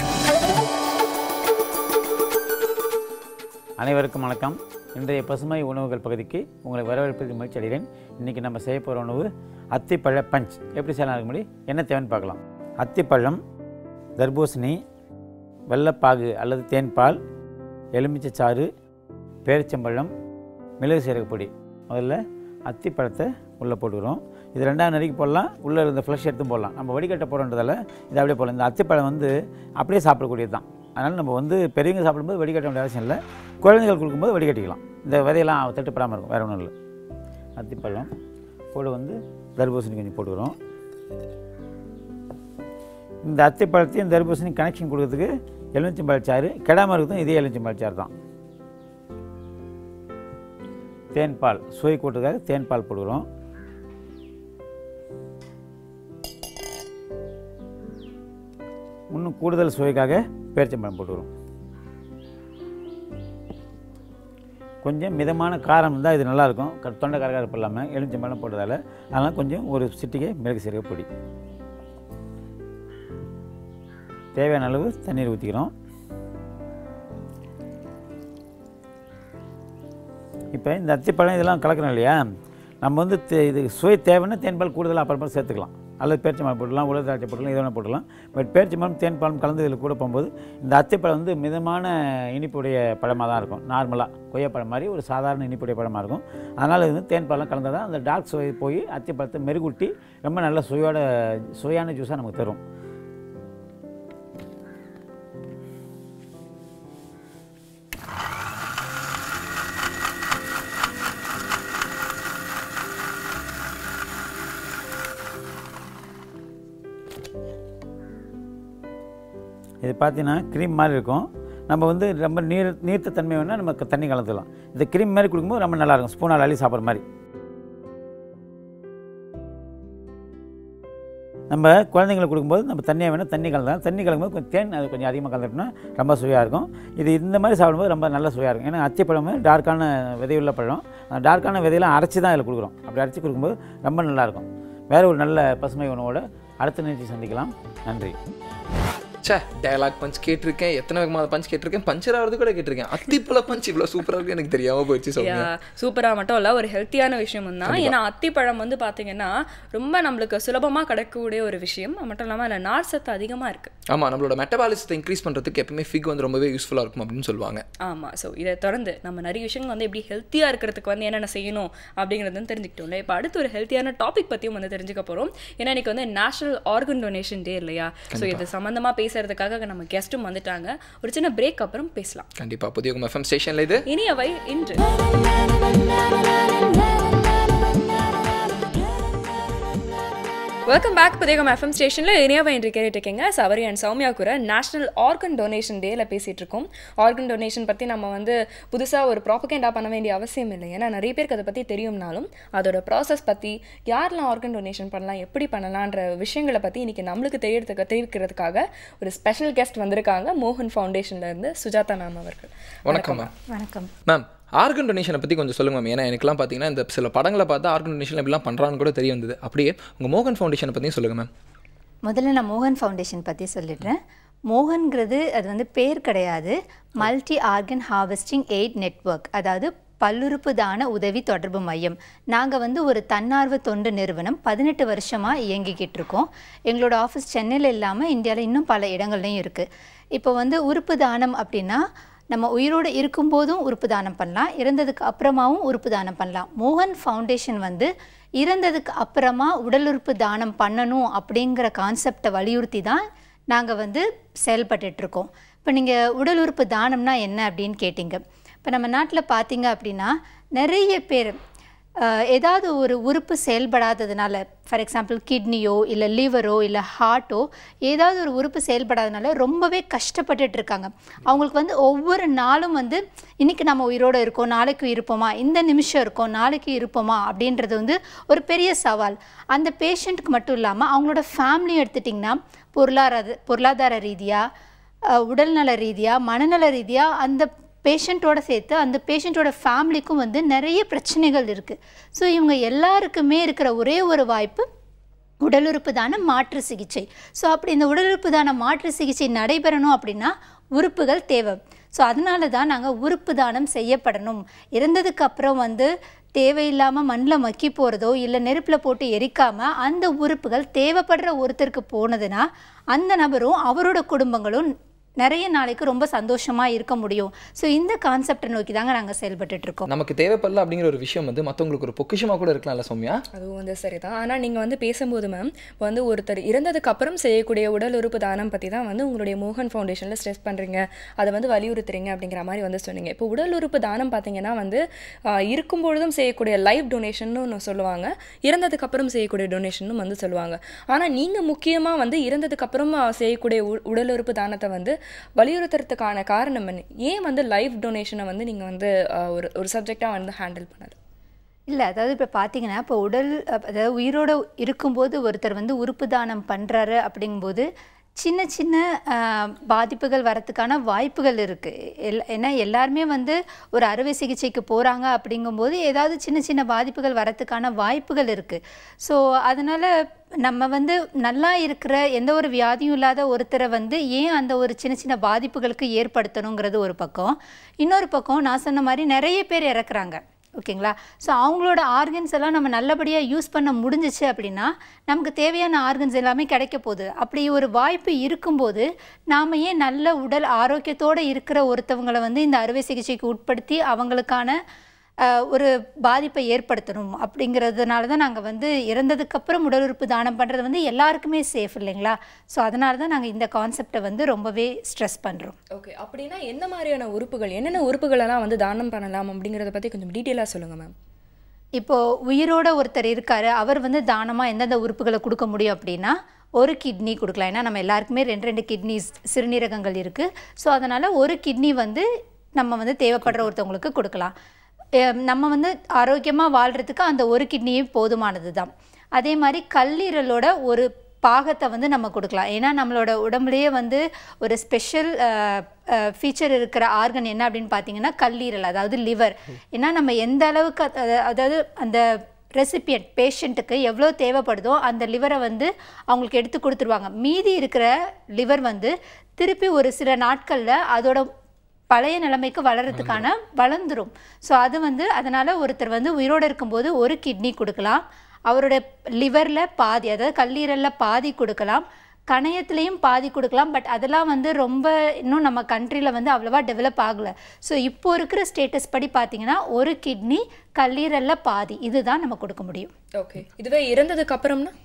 Speaker 5: அனைவருக்கும் வணக்கம் இன்றைய பசுமை உணவுகள் பகுதிக்கு உங்களை வரவேற்பதில் மகிழ்ச்சி அடைகிறேன் இன்றைக்கி நம்ம செய்ய போகிற உணவு அத்திப்பழ பஞ்ச் எப்படி செய்யலாம் முடி என்ன தேவைன்னு பார்க்கலாம் அத்திப்பழம் தர்பூசணி வெள்ளப்பாகு அல்லது தேன்பால் எலுமிச்சைச்சாறு பேரிச்சம்பழம் மிளகு சீரகப் பொடி முதல்ல அத்திப்பழத்தை உள்ளே போட்டுக்கிறோம் இது ரெண்டாவது நறுக்கி போடலாம் உள்ளே இருந்த ஃப்ளஷ் எடுத்து போடலாம் நம்ம வடிகட்ட போகிறோன்றதால இது அப்படியே போடலாம் இந்த அத்திப்பழம் வந்து அப்படியே சாப்பிடக்கூடியது தான் அதனால் நம்ம வந்து பெரியவங்க சாப்பிடும்போது வடிகட்ட வேண்டிய அவசியம் இல்லை குழந்தைகள் கொடுக்கும்போது வடிகட்டிக்கலாம் இந்த விதையெல்லாம் தட்டுப்படாமல் இருக்கும் வேறு ஒன்றும் இல்லை அத்திப்பழம் கூட வந்து தர்பூசணி கொஞ்சம் போட்டுக்கிறோம் இந்த அத்திப்பழத்தையும் தர்பூசணி கனெக்ஷன் கொடுக்கறதுக்கு எலுமிச்சம்பழச்சாறு கெடாமல் இருக்கிறதும் இதே எலுமிச்சம்பழச்சாறு தான் தேன்பால் சுவை கூட்டுறதுக்காக தேன்பால் போடுகிறோம் இன்னும் கூடுதல் சுவைக்காக பேரிச்சம்பழம் போட்டுக்கிறோம் கொஞ்சம் மிதமான காரம் இருந்தால் இது நல்லாயிருக்கும் க தொண்டை கரகரப்பு இல்லாமல் எலுமிச்சம்பழம் போட்டதால் அதனால் கொஞ்சம் ஒரு சிட்டிகை மிளகு சீரக பொடி தேவையான அளவு தண்ணீர் ஊற்றிக்கிறோம் இப்போ இந்த அத்திப்பழம் இதெல்லாம் கலக்கிறோம் இல்லையா நம்ம வந்து தே- இது சுவை தேவைன்னா தேன்பால் கூடுதலாக அப்புறமா சேர்த்துக்கலாம் அல்லது பேரிச்சம்பழம் போடலாம் உலர் திராட்சை போடலாம் எது வேணால் போடலாம் பட் பேரிச்சம்பழம் தேன்பாலும் கலந்து இதில் கூட போகும்போது இந்த அத்திப்பழம் வந்து மிதமான இனிப்புடைய பழமாக தான் இருக்கும் நார்மலாக கொய்யாப்பழம் மாதிரி ஒரு சாதாரண இனிப்புடைய பழமாக இருக்கும் அதனால் இது வந்து தேன்பாலம் கலந்தால் தான் அந்த டார்க் சுவை போய் அத்திப்பழத்தை மெருகூட்டி ரொம்ப நல்ல சுவையோட சுவையான ஜூஸாக நமக்கு தரும் இது பார்த்தீங்கன்னா க்ரீம் மாதிரி இருக்கும் நம்ம வந்து ரொம்ப நீர் நீர்த்த தன்மை வேணால் நம்ம க- தண்ணி கலந்துக்கலாம் இந்த க்ரீம் மாதிரி கொடுக்கும்போது ரொம்ப நல்லா இருக்கும் ஸ்பூனால் அள்ளி சாப்பிட்ற மாதிரி நம்ம குழந்தைங்களுக்கு கொடுக்கும்போது நம்ம தண்ணியாக வேணால் தண்ணி கலந்தலாம் தண்ணி கலக்கும்போது கொஞ்சம் தேன் அது கொஞ்சம் அதிகமாக கலந்துட்டோம்னா ரொம்ப சுவையாக இருக்கும் இது இந்த மாதிரி சாப்பிடும்போது ரொம்ப நல்ல சுவையாக இருக்கும் ஏன்னா அத்திப்பழம் டார்க்கான விதையுள்ள பழம் அந்த டார்க்கான விதையெல்லாம் அரைச்சி தான் இதில் கொடுக்குறோம் அப்படி அரைச்சி கொடுக்கும்போது ரொம்ப நல்லாயிருக்கும் வேறு ஒரு நல்ல பசுமை உணவோட அடுத்த நிகழ்ச்சி சந்திக்கலாம் நன்றி
Speaker 2: ச்சே டயலாக் பஞ்ச் கேட்டிருக்கேன் எத்தனை விதமான பஞ்ச் கேட்டிருக்கேன் பஞ்சர் ஆகிறது கூட கேட்டிருக்கேன் அத்திப்பழ பஞ்ச் இவ்வளோ சூப்பராக இருக்கு எனக்கு தெரியாம போயிடுச்சு சௌமியா
Speaker 1: சூப்பரா மட்டும் இல்ல ஒரு ஹெல்த்தியான விஷயம் தான் ஏன்னா அத்திப்பழம் வந்து பாத்தீங்கன்னா ரொம்ப நம்மளுக்கு சுலபமா கிடைக்கக்கூடிய ஒரு விஷயம் அது மட்டும் இல்லாம அதுல நார் சத்து அதிகமா இருக்கு
Speaker 2: ஆமாம் நம்மளோட மெட்டபாலிசத்தை இன்க்ரீஸ் பண்ணுறதுக்கு எப்பவுமே ஃபிக் வந்து ரொம்பவே யூஸ்ஃபுல்லாக இருக்கும் அப்படின்னு சொல்லுவாங்க
Speaker 1: ஆமா ஸோ இதை தொடர்ந்து நம்ம நிறைய விஷயங்கள் வந்து எப்படி ஹெல்த்தியா இருக்கிறதுக்கு வந்து என்னென்ன செய்யணும் அப்படிங்கிறது வந்து தெரிஞ்சுக்கிட்டோம்ல இப்போ அடுத்து ஒரு ஹெல்த்தியான டாபிக் பத்தியும் வந்து தெரிஞ்சுக்க போறோம் ஏன்னா இன்னைக்கு வந்து நேஷனல் ஆர்கன் டொனேஷன் டே இல்லையா ஸோ இது சம்பந்தமா பேசுறதுக்காக நம்ம கெஸ்ட்டும் வந்துட்டாங்க ஒரு சின்ன பிரேக் அப்புறம் பேசலாம்
Speaker 2: கண்டிப்பாக புதிய எஃப்எம் ஸ்டேஷனில் இது
Speaker 1: இனியவை இன்று வெல்கம் பேக் புதியகம் எஃப்எம் ஸ்டேஷனில் இனியாவை என்று கேட்டுட்டு இருக்கீங்க சவரி அண்ட் சௌமியா கூட நேஷனல் ஆர்கன் டொனேஷன் டேல பேசிகிட்டு இருக்கோம் ஆர்கன் டொனேஷன் பற்றி நம்ம வந்து புதுசாக ஒரு ப்ராப்பகேண்டா பண்ண வேண்டிய அவசியம் இல்லை ஏன்னா நிறைய பேருக்கு அதை பற்றி தெரியும்னாலும் அதோட ப்ராசஸ் பற்றி யாரெல்லாம் ஆர்கன் டொனேஷன் பண்ணலாம் எப்படி பண்ணலான்ற விஷயங்களை பற்றி இன்னைக்கு நம்மளுக்கு தெரியறதுக்கு தெரிவிக்கிறதுக்காக ஒரு ஸ்பெஷல் கெஸ்ட் வந்திருக்காங்க மோகன் ஃபவுண்டேஷன்ல இருந்து சுஜாதா மேம் அவர்கள்
Speaker 2: வணக்கம் மேம்
Speaker 6: வணக்கம்
Speaker 2: மேம் ஆர்கன் டொனேஷனை பற்றி கொஞ்சம் சொல்லுங்க மேம் ஏன்னா எனக்குலாம் பார்த்தீங்கன்னா இந்த சில படங்களை பார்த்தா ஆர்கன் டொனேஷன் எப்படிலாம் பண்ணுறான்னு கூட தெரிய வந்தது அப்படியே உங்கள் மோகன் ஃபவுண்டேஷனை பற்றியும் சொல்லுங்கள் மேம்
Speaker 6: முதல்ல நான் மோகன் ஃபவுண்டேஷன் பற்றி சொல்லிடுறேன் மோகன்கிறது அது வந்து பேர் கிடையாது multi organ harvesting aid network அதாவது பல்லுறுப்பு தான உதவி தொடர்பு மையம் நாங்கள் வந்து ஒரு தன்னார்வ தொண்டு நிறுவனம் பதினெட்டு வருஷமாக இயங்கிக்கிட்டு இருக்கோம் எங்களோட ஆஃபீஸ் சென்னையில் இல்லாமல் இந்தியாவில் இன்னும் பல இடங்கள்லையும் இருக்குது இப்போ வந்து உறுப்பு தானம் அப்படின்னா நம்ம உயிரோடு இருக்கும்போதும் உறுப்பு தானம் பண்ணலாம் இறந்ததுக்கு அப்புறமாவும் உறுப்பு தானம் பண்ணலாம் மோகன் ஃபவுண்டேஷன் வந்து இறந்ததுக்கு அப்புறமா உடல் உறுப்பு தானம் பண்ணணும் அப்படிங்கிற கான்செப்டை வலியுறுத்தி தான் நாங்கள் வந்து செயல்பட்டுட்டு இருக்கோம் இப்போ நீங்கள் உடல் உறுப்பு தானம்னா என்ன அப்படின்னு கேட்டிங்க இப்போ நம்ம நாட்டில் பார்த்தீங்க அப்படின்னா நிறைய பேர் அஹ், ஏதாவது ஒரு உறுப்பு செயல்படாததுனால ஃபார் எக்ஸாம்பிள் கிட்னியோ இல்லை லிவரோ இல்லை ஹார்ட்டோ ஏதாவது ஒரு உறுப்பு செயல்படாதனால ரொம்பவே கஷ்டப்பட்டுட்டு இருக்காங்க அவங்களுக்கு வந்து ஒவ்வொரு நாளும் வந்து இன்னைக்கு நம்ம உயிரோடு இருக்கோம் நாளைக்கு இருப்போமா இந்த நிமிஷம் இருக்கோம் நாளைக்கு இருப்போமா அப்படின்றது வந்து ஒரு பெரிய சவால் அந்த பேஷண்ட்டுக்கு மட்டும் இல்லாமல் அவங்களோட ஃபேமிலி எடுத்துட்டிங்கன்னா பொருளாதார பொருளாதார ரீதியாக உடல்நல ரீதியாக மனநல ரீதியாக அந்த பேஷண்ட்டோட சேர்த்து அந்த பேஷண்ட்டோட ஃபேமிலிக்கும் வந்து நிறைய பிரச்சனைகள் இருக்குது ஸோ இவங்க எல்லாருக்குமே இருக்கிற ஒரே ஒரு வாய்ப்பு உடல் உறுப்பு தான மாற்று சிகிச்சை ஸோ அப்படி இந்த உடல் உறுப்பு தான மாற்று சிகிச்சை நடைபெறணும் அப்படின்னா உறுப்புகள் தேவை ஸோ அதனால தான் நாங்கள் உறுப்பு தானம் செய்யப்படணும் இறந்ததுக்கு அப்புறம் வந்து தேவையில்லாமல் மண்ணில் மக்கி போகிறதோ இல்லை நெருப்பில் போட்டு எரிக்காமல் அந்த உறுப்புகள் தேவைப்படுற ஒருத்தருக்கு போனதுன்னா அந்த நபரும் அவரோட குடும்பங்களும் நிறைய நாளைக்கு ரொம்ப சந்தோஷமாக இருக்க முடியும் ஸோ இந்த கான்செப்டை நோக்கி தாங்க நாங்கள் செயல்பட்டுட்டு இருக்கோம்
Speaker 2: நமக்கு தேவைப்படல அப்படிங்கிற ஒரு விஷயம் வந்து மற்றவங்களுக்கு ஒரு பொக்கிஷமாக கூட இருக்கலாம்ல சௌமியா
Speaker 1: அதுவும் வந்து சரிதான் ஆனால் நீங்கள் வந்து பேசும்போது மேம் இப்போ வந்து ஒருத்தர் இறந்ததுக்கு அப்புறம் செய்யக்கூடிய உடல் உறுப்பு தானம் பற்றி தான் வந்து உங்களுடைய மோகன் ஃபவுண்டேஷனில் ஸ்ட்ரெஸ் பண்ணுறீங்க அதை வந்து வலியுறுத்துறீங்க அப்படிங்கிற மாதிரி வந்து சொன்னீங்க இப்போ உடல் உறுப்பு தானம் பார்த்தீங்கன்னா வந்து ஆஹ், இருக்கும் பொழுதும் செய்யக்கூடிய லைவ் டொனேஷன்னு ஒன்று சொல்லுவாங்க இறந்ததுக்கு அப்புறம் செய்யக்கூடிய டொனேஷனும் வந்து சொல்லுவாங்க ஆனால் நீங்கள் முக்கியமாக வந்து இறந்ததுக்கு அப்புறம் செய்யக்கூடிய உ- உடல் உறுப்பு தானத்தை வந்து வலியுறுத்துறதுக்கான காரணம் என்ன ஏன் வந்து லைவ் டொனேஷனை வந்து நீங்கள் வந்து ஆஹ், ஒரு ஒரு சப்ஜெக்டாக வந்து ஹேண்டில் பண்ணல
Speaker 6: இல்லை அதாவது இப்போ பார்த்தீங்கன்னா இப்போ உடல் அப்- அதாவது உயிரோடு இருக்கும்போது ஒருத்தர் வந்து உறுப்பு தானம் பண்ணுறாரு அப்படிங்கும்போது சின்ன சின்ன ஆஹ், பாதிப்புகள் வரத்துக்கான வாய்ப்புகள் இருக்குது எல் ஏன்னா எல்லாருமே வந்து ஒரு அறுவை சிகிச்சைக்கு போகிறாங்க அப்படிங்கும்போது ஏதாவது சின்ன சின்ன பாதிப்புகள் வரத்துக்கான வாய்ப்புகள் இருக்குது ஸோ அதனால் நம்ம வந்து நல்லா இருக்கிற எந்த ஒரு வியாதியும் இல்லாத ஒருத்தரை வந்து ஏன் அந்த ஒரு சின்ன சின்ன பாதிப்புகளுக்கு ஏற்படுத்தணுங்கிறது ஒரு பக்கம் இன்னொரு பக்கம் நான் சொன்ன மாதிரி நிறைய பேர் இறக்குறாங்க ஓகேங்களா ஸோ அவங்களோட ஆர்கன்ஸ் எல்லாம் நம்ம நல்லபடியாக யூஸ் பண்ண முடிஞ்சிச்சு அப்படின்னா நமக்கு தேவையான ஆர்கன்ஸ் எல்லாமே கிடைக்க போகுது அப்படி ஒரு வாய்ப்பு இருக்கும்போது நாம் ஏன் நல்ல உடல் ஆரோக்கியத்தோடு இருக்கிற ஒருத்தவங்களை வந்து இந்த அறுவை சிகிச்சைக்கு உட்படுத்தி அவங்களுக்கான அஹ், ஒரு பாதிப்பை ஏற்படுத்தணும் அப்படிங்கிறதுனால தான் நாங்கள் வந்து இறந்ததுக்கப்புறம் உடல் உறுப்பு தானம் பண்ணுறது வந்து எல்லாருக்குமே சேஃப் இல்லைங்களா ஸோ அதனால தான் நாங்கள் இந்த கான்செப்டை வந்து ரொம்பவே ஸ்ட்ரெஸ் பண்ணுறோம்
Speaker 1: ஓகே அப்படின்னா என்ன மாதிரியான உறுப்புகள் என்னென்ன உறுப்புகளெல்லாம் வந்து தானம் பண்ணலாம் அப்படிங்கிறத பற்றி கொஞ்சம் டீட்டெயிலாக சொல்லுங்கள் மேம்
Speaker 6: இப்போ உயிரோட ஒருத்தர் இருக்காரு அவர் வந்து தானமாக எந்தெந்த உறுப்புகளை கொடுக்க முடியும் அப்படின்னா ஒரு கிட்னி கொடுக்கலாம் ஏன்னா நம்ம எல்லாருக்குமே ரெண்டு ரெண்டு கிட்னிஸ் சிறுநீரகங்கள் இருக்குது ஸோ அதனால் ஒரு கிட்னி வந்து நம்ம வந்து தேவைப்படுற ஒருத்தவங்களுக்கு கொடுக்கலாம் எம், நம்ம வந்து ஆரோக்கியமாக வாழ்கிறதுக்கு அந்த ஒரு கிட்னியே போதுமானது தான் அதே மாதிரி கல்லீரலோட ஒரு பாகத்தை வந்து நம்ம கொடுக்கலாம் ஏன்னா நம்மளோட உடம்புலயே வந்து ஒரு ஸ்பெஷல் ஃபீச்சர் இருக்கிற ஆர்கன் என்ன அப்படின்னு பார்த்தீங்கன்னா கல்லீரல் அதாவது லிவர் ஏன்னா நம்ம எந்த அளவுக்கு அத- அதாவது அந்த ரெசிபியன்ட் பேஷண்ட்டுக்கு எவ்வளோ தேவைப்படுதோ அந்த லிவரை வந்து அவங்களுக்கு எடுத்து கொடுத்துருவாங்க மீதி இருக்கிற லிவர் வந்து திருப்பி ஒரு சில நாட்களில் அதோட பழைய நிலைமைக்கு வளர்கிறதுக்கான வளர்ந்துரும் ஸோ அது வந்து அதனால் ஒருத்தர் வந்து உயிரோடு இருக்கும்போது ஒரு கிட்னி கொடுக்கலாம் அவரோட லிவரில் பாதி அதாவது கல்லீரலில் பாதி கொடுக்கலாம் கணையத்துலேயும் பாதி கொடுக்கலாம் பட் அதெல்லாம் வந்து ரொம்ப இன்னும் நம்ம கண்ட்ரியில் வந்து அவ்வளோவா டெவலப் ஆகலை ஸோ இப்போ இருக்கிற ஸ்டேட்டஸ் படி பார்த்தீங்கன்னா ஒரு கிட்னி கல்லீரலில் பாதி இதுதான் நம்ம கொடுக்க முடியும்
Speaker 1: ஓகே இதுவே இறந்ததுக்கு அப்புறம்னா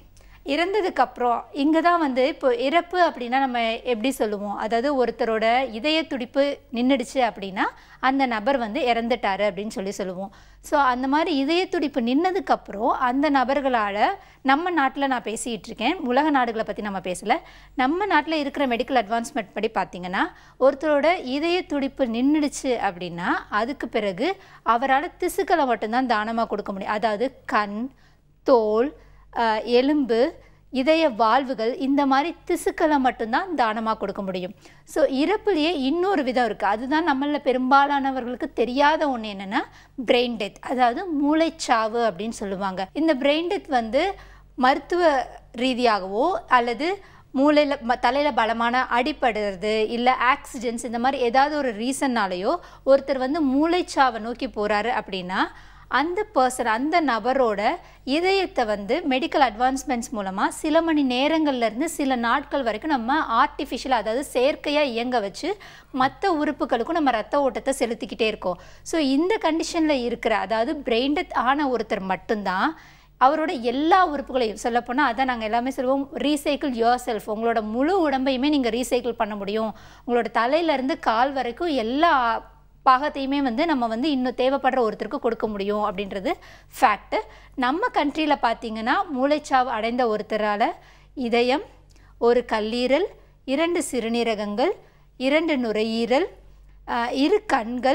Speaker 6: இறந்ததுக்கு அப்புறம் இங்கே தான் வந்து இப்போ இறப்பு அப்படின்னா நம்ம எப்படி சொல்லுவோம் அதாவது ஒருத்தரோட இதய துடிப்பு நின்றுடுச்சு அப்படின்னா அந்த நபர் வந்து இறந்துட்டாரு அப்படின்னு சொல்லி சொல்லுவோம் ஸோ அந்த மாதிரி இதய துடிப்பு நின்னதுக்கப்புறம் அந்த நபர்களால் நம்ம நாட்டில் நான் பேசிகிட்டு இருக்கேன் உலக நாடுகளை பற்றி நம்ம பேசலை நம்ம நாட்டில் இருக்கிற மெடிக்கல் அட்வான்ஸ்மெண்ட் படி பார்த்தீங்கன்னா ஒருத்தரோட இதய துடிப்பு நின்றுடுச்சு அப்படின்னா அதுக்கு பிறகு அவரால் திசுக்களை மட்டும்தான் தானமாக கொடுக்க முடியும் அதாவது கண் தோல் அஹ், எலும்பு இதய வாழ்வுகள் இந்த மாதிரி திசுக்களை மட்டும்தான் தானமாக கொடுக்க முடியும் ஸோ இறப்புலேயே இன்னொரு விதம் இருக்குது அதுதான் நம்மளில் பெரும்பாலானவர்களுக்கு தெரியாத ஒன்று என்னென்னா பிரெயின் டெத் அதாவது மூளைச்சாவு அப்படின்னு சொல்லுவாங்க இந்த பிரெயின் டெத் வந்து மருத்துவ ரீதியாகவோ அல்லது மூளையில் ம தலையில் பலமான அடிபடுறது இல்லை ஆக்சிடென்ட்ஸ் இந்த மாதிரி ஏதாவது ஒரு ரீசன்னாலேயோ ஒருத்தர் வந்து மூளைச்சாவை நோக்கி போகிறாரு அப்படின்னா அந்த பர்சன் அந்த நபரோட இதயத்தை வந்து மெடிக்கல் அட்வான்ஸ்மெண்ட்ஸ் மூலமாக சில மணி நேரங்கள்ல இருந்து சில நாட்கள் வரைக்கும் நம்ம ஆர்டிஃபிஷியல் அதாவது செயற்கையாக இயங்க வச்சு மற்ற உறுப்புகளுக்கும் நம்ம ரத்த ஓட்டத்தை செலுத்திக்கிட்டே இருக்கோம் ஸோ இந்த கண்டிஷனில் இருக்கிற அதாவது பிரெயின் டெத் ஆன ஒருத்தர் மட்டும்தான் அவரோட எல்லா உறுப்புகளையும் சொல்லப்போனால் அதான் நாங்கள் எல்லாமே சொல்லுவோம் ரீசைக்கிள் யோர் செல்ஃப் உங்களோட முழு உடம்பையுமே நீங்கள் ரீசைக்கிள் பண்ண முடியும் உங்களோட தலையிலேருந்து கால் வரைக்கும் எல்லா பாகத்தையுமே வந்து நம்ம வந்து இன்னும் தேவைப்படுற ஒருத்தருக்கு கொடுக்க முடியும் அப்படின்றது ஃபேக்ட்டு நம்ம கண்ட்ரியில் பார்த்தீங்கன்னா மூளைச்சாவு அடைந்த ஒருத்தரால் இதயம் ஒரு கல்லீரல் இரண்டு சிறுநீரகங்கள் இரண்டு நுரையீரல் ஆஹ் இரு கண்கள்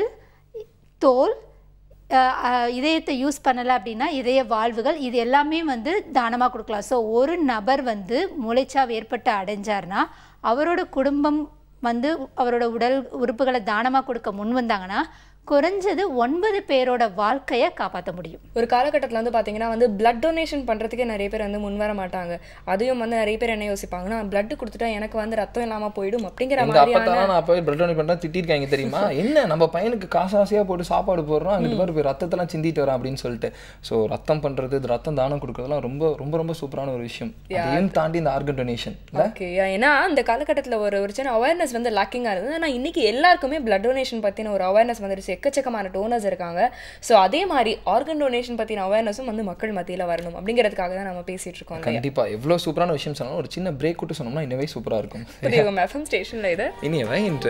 Speaker 6: தோல் அஹ், அஹ், இதயத்தை யூஸ் பண்ணலை அப்படின்னா இதய வாழ்வுகள் இது எல்லாமே வந்து தானமாக கொடுக்கலாம் ஸோ ஒரு நபர் வந்து மூளைச்சாவு ஏற்பட்டு அடைஞ்சார்னா அவரோட குடும்பம் வந்து அவரோட உடல் உறுப்புகளை தானமாக கொடுக்க முன் வந்தாங்கன்னா குறைஞ்சது ஒன்பது பேரோட வாழ்க்கையை காப்பாற்ற முடியும்
Speaker 1: ஒரு காலகட்டத்தில் வந்து பார்த்தீங்கன்னா வந்து பிளட் டொனேஷன் பண்ணுறதுக்கே நிறைய பேர் வந்து முன் வர மாட்டாங்க அதையும் வந்து நிறைய பேர் என்ன யோசிப்பாங்கன்னா பிளட் கொடுத்துட்டா எனக்கு வந்து ரத்தம் இல்லாமல் போயிடும் அப்படிங்கிற
Speaker 2: எங்க
Speaker 1: மாதிரியான
Speaker 2: அப்பத்தான் நான் போய் பிரெட் டொனேட் பண்ணா திட்டிருக்காங்க தெரியுமா என்ன நம்ம பையனுக்கு காசு ஆசையா போட்டு சாப்பாடு போடுறோம் அங்கிட்டு பாரு போய் ரத்தத்தெல்லாம் சிந்திட்டு வரான் அப்படின்னு சொல்லிட்டு ஸோ ரத்தம் பண்றது இது ரத்தம் தானம் கொடுக்கறதுலாம் ரொம்ப ரொம்ப ரொம்ப சூப்பரான ஒரு விஷயம் அதையும் தாண்டி இந்த ஆர்கன் டொனேஷன்
Speaker 1: ஓகே ஏன்னா அந்த காலகட்டத்தில் ஒரு ஒரு சின்ன அவேர்னஸ் வந்து லேக்கிங்காக இருந்தது ஆனால் இன்னைக்கு எல்லாருக்குமே பிளட் டொனேஷன் பற்றின ஒரு அவேர்னஸ் வந்துருச்சு எக்கச்சக்கமான டோனர்ஸ் இருக்காங்க ஸோ அதே மாதிரி ஆர்கன் டொனேஷன் பற்றின அவேர்னஸும் வந்து மக்கள் மத்தியில் வரணும் அப்படிங்கிறதுக்காக தான் நம்ம பேசிட்டு இருக்கோம் இல்லையா
Speaker 2: கண்டிப்பா எவ்வளவு சூப்பரான விஷயம் சொன்னாலும் ஒரு சின்ன பிரேக் விட்டு சொன்னோம்னா இன்னவே சூப்பரா இருக்கும்
Speaker 1: புரியுங்க எஃப்எம் ஸ்டேஷனில் இது
Speaker 2: இனியவை இன்று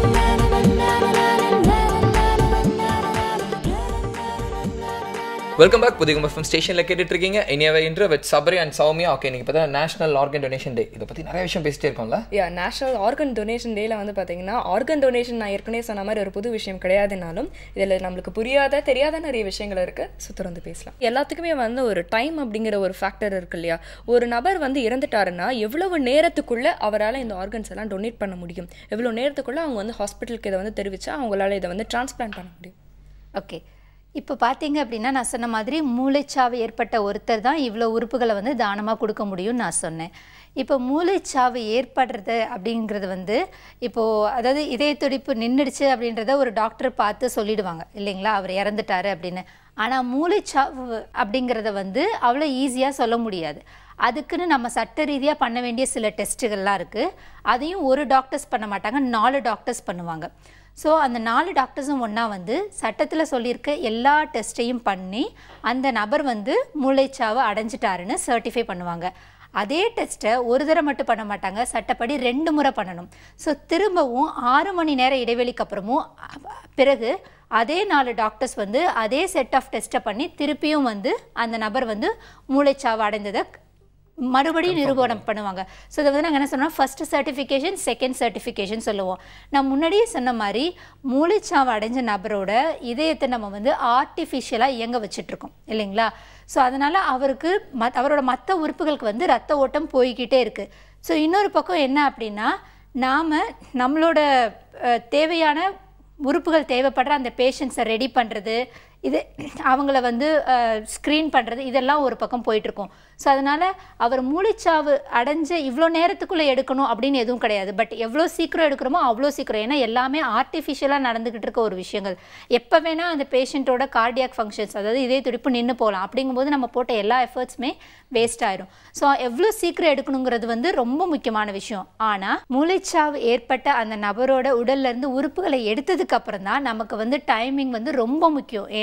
Speaker 2: வெல்கம் பேக் புதிய எஃப்எம் ஸ்டேஷனில் கேட்டுட்டு இருக்கீங்க இனியவை இன்று with Sabari and Soumya okay இன்னைக்கு பார்த்தா நேஷனல் ஆர்கன் டொனேஷன் டே இதை பற்றி நிறைய விஷயம் பேசிட்டே இருக்கோம்ல
Speaker 1: யா நேஷனல் ஆர்கன் டொனேஷன் டேல வந்து பார்த்தீங்கன்னா ஆர்கன் டொனேஷன் நான் ஏற்கனவே சொன்ன மாதிரி ஒரு புது விஷயம் கிடையாதுனாலும் இதில் நம்மளுக்கு புரியாத தெரியாத நிறைய விஷயங்கள் இருக்கு சுத்தர் வந்து பேசலாம் எல்லாத்துக்குமே வந்து ஒரு டைம் அப்படிங்கிற ஒரு ஃபேக்டர் இருக்கு இல்லையா ஒரு நபர் வந்து இறந்துட்டாருன்னா எவ்வளவு நேரத்துக்குள்ள அவரால் இந்த ஆர்கன்ஸ் எல்லாம் டொனேட் பண்ண முடியும் எவ்வளோ நேரத்துக்குள்ள அவங்க வந்து ஹாஸ்பிட்டலுக்கு இதை வந்து தெரிவிச்சா அவங்களால இதை வந்து டிரான்ஸ்பிளான்ட் பண்ண முடியும்
Speaker 6: ஓகே இப்போ பார்த்தீங்க அப்படின்னா நான் சொன்ன மாதிரி மூளைச்சாவு ஏற்பட்ட ஒருத்தர் தான் இவ்வளோ உறுப்புகளை வந்து தானமாக கொடுக்க முடியும்னு நான் சொன்னேன் இப்போ மூளைச்சாவு ஏற்படுறது அப்படிங்கிறது வந்து இப்போது அதாவது இதய துடிப்பு நின்றுடுச்சு அப்படின்றத ஒரு டாக்டர் பார்த்து சொல்லிடுவாங்க இல்லைங்களா அவர் இறந்துட்டாரு அப்படின்னு ஆனால் மூளைச்சாவு அப்படிங்கிறத வந்து அவ்வளோ ஈஸியாக சொல்ல முடியாது அதுக்குன்னு நம்ம சட்ட ரீதியாக பண்ண வேண்டிய சில டெஸ்ட்டுகள்லாம் இருக்குது அதையும் ஒரு டாக்டர்ஸ் பண்ண மாட்டாங்க நாலு டாக்டர்ஸ் பண்ணுவாங்க ஸோ அந்த நாலு டாக்டர்ஸும் ஒன்றா வந்து சட்டத்தில் சொல்லியிருக்க எல்லா டெஸ்ட்டையும் பண்ணி அந்த நபர் வந்து மூளைச்சாவு அடைஞ்சிட்டாருன்னு சர்டிஃபை பண்ணுவாங்க அதே டெஸ்ட்டை ஒரு தடவை மட்டும் பண்ண மாட்டாங்க சட்டப்படி ரெண்டு முறை பண்ணணும் ஸோ திரும்பவும் ஆறு மணி நேர இடைவெளிக்கு அப்புறமும் அ- பிறகு அதே நாலு டாக்டர்ஸ் வந்து அதே செட் ஆஃப் டெஸ்ட்டை பண்ணி திருப்பியும் வந்து அந்த நபர் வந்து மூளைச்சாவு அடைந்ததை மறுபடியும் நிரூபணம் பண்ணுவாங்க ஸோ இதை வந்து நாங்கள் என்ன சொன்னோம் ஃபஸ்ட்டு சர்டிஃபிகேஷன் செகண்ட் சர்டிஃபிகேஷன் சொல்லுவோம் நான் முன்னாடியே சொன்ன மாதிரி மூளைச்சாவு அடைஞ்ச நபரோட இதயத்தை நம்ம வந்து ஆர்டிஃபிஷியலாக இயங்க வச்சிட்ருக்கோம் இல்லைங்களா ஸோ அதனால் அவருக்கு மத் அவரோட மற்ற உறுப்புகளுக்கு வந்து ரத்த ஓட்டம் போய்கிட்டே இருக்குது ஸோ இன்னொரு பக்கம் என்ன அப்படின்னா நாம் நம்மளோட அஹ், தேவையான உறுப்புகள் தேவைப்படுற அந்த பேஷண்ட்ஸை ரெடி பண்ணுறது இது அவங்கள வந்து ஸ்க்ரீன் பண்ணுறது இதெல்லாம் ஒரு பக்கம் போயிட்டுருக்கும் ஸோ அதனால் அவர் மூளைச்சாவு அடைஞ்ச இவ்வளோ நேரத்துக்குள்ளே எடுக்கணும் அப்படின்னு எதுவும் கிடையாது பட் எவ்வளோ சீக்கிரம் எடுக்கிறோமோ அவ்வளோ சீக்கிரம் ஏன்னா எல்லாமே ஆர்டிஃபிஷியலாக நடந்துக்கிட்டு இருக்க ஒரு விஷயங்கள் எப்போ வேணால் அந்த பேஷண்ட்டோட கார்டியாக் ஃபங்க்ஷன்ஸ் அதாவது இதே துடிப்பு நின்று போகலாம் அப்படிங்கும்போது நம்ம போட்ட எல்லா எஃபர்ட்ஸுமே வேஸ்ட் ஆயிரும் ஸோ எவ்வளோ சீக்கிரம் எடுக்கணுங்கிறது வந்து ரொம்ப முக்கியமான விஷயம் ஆனால் மூளைச்சாவு ஏற்பட்ட அந்த நபரோட உடல்ல இருந்து உறுப்புகளை எடுத்ததுக்கு அப்புறம் தான் நமக்கு வந்து டைமிங் வந்து ரொம்ப முக்கியம் ஏன்னா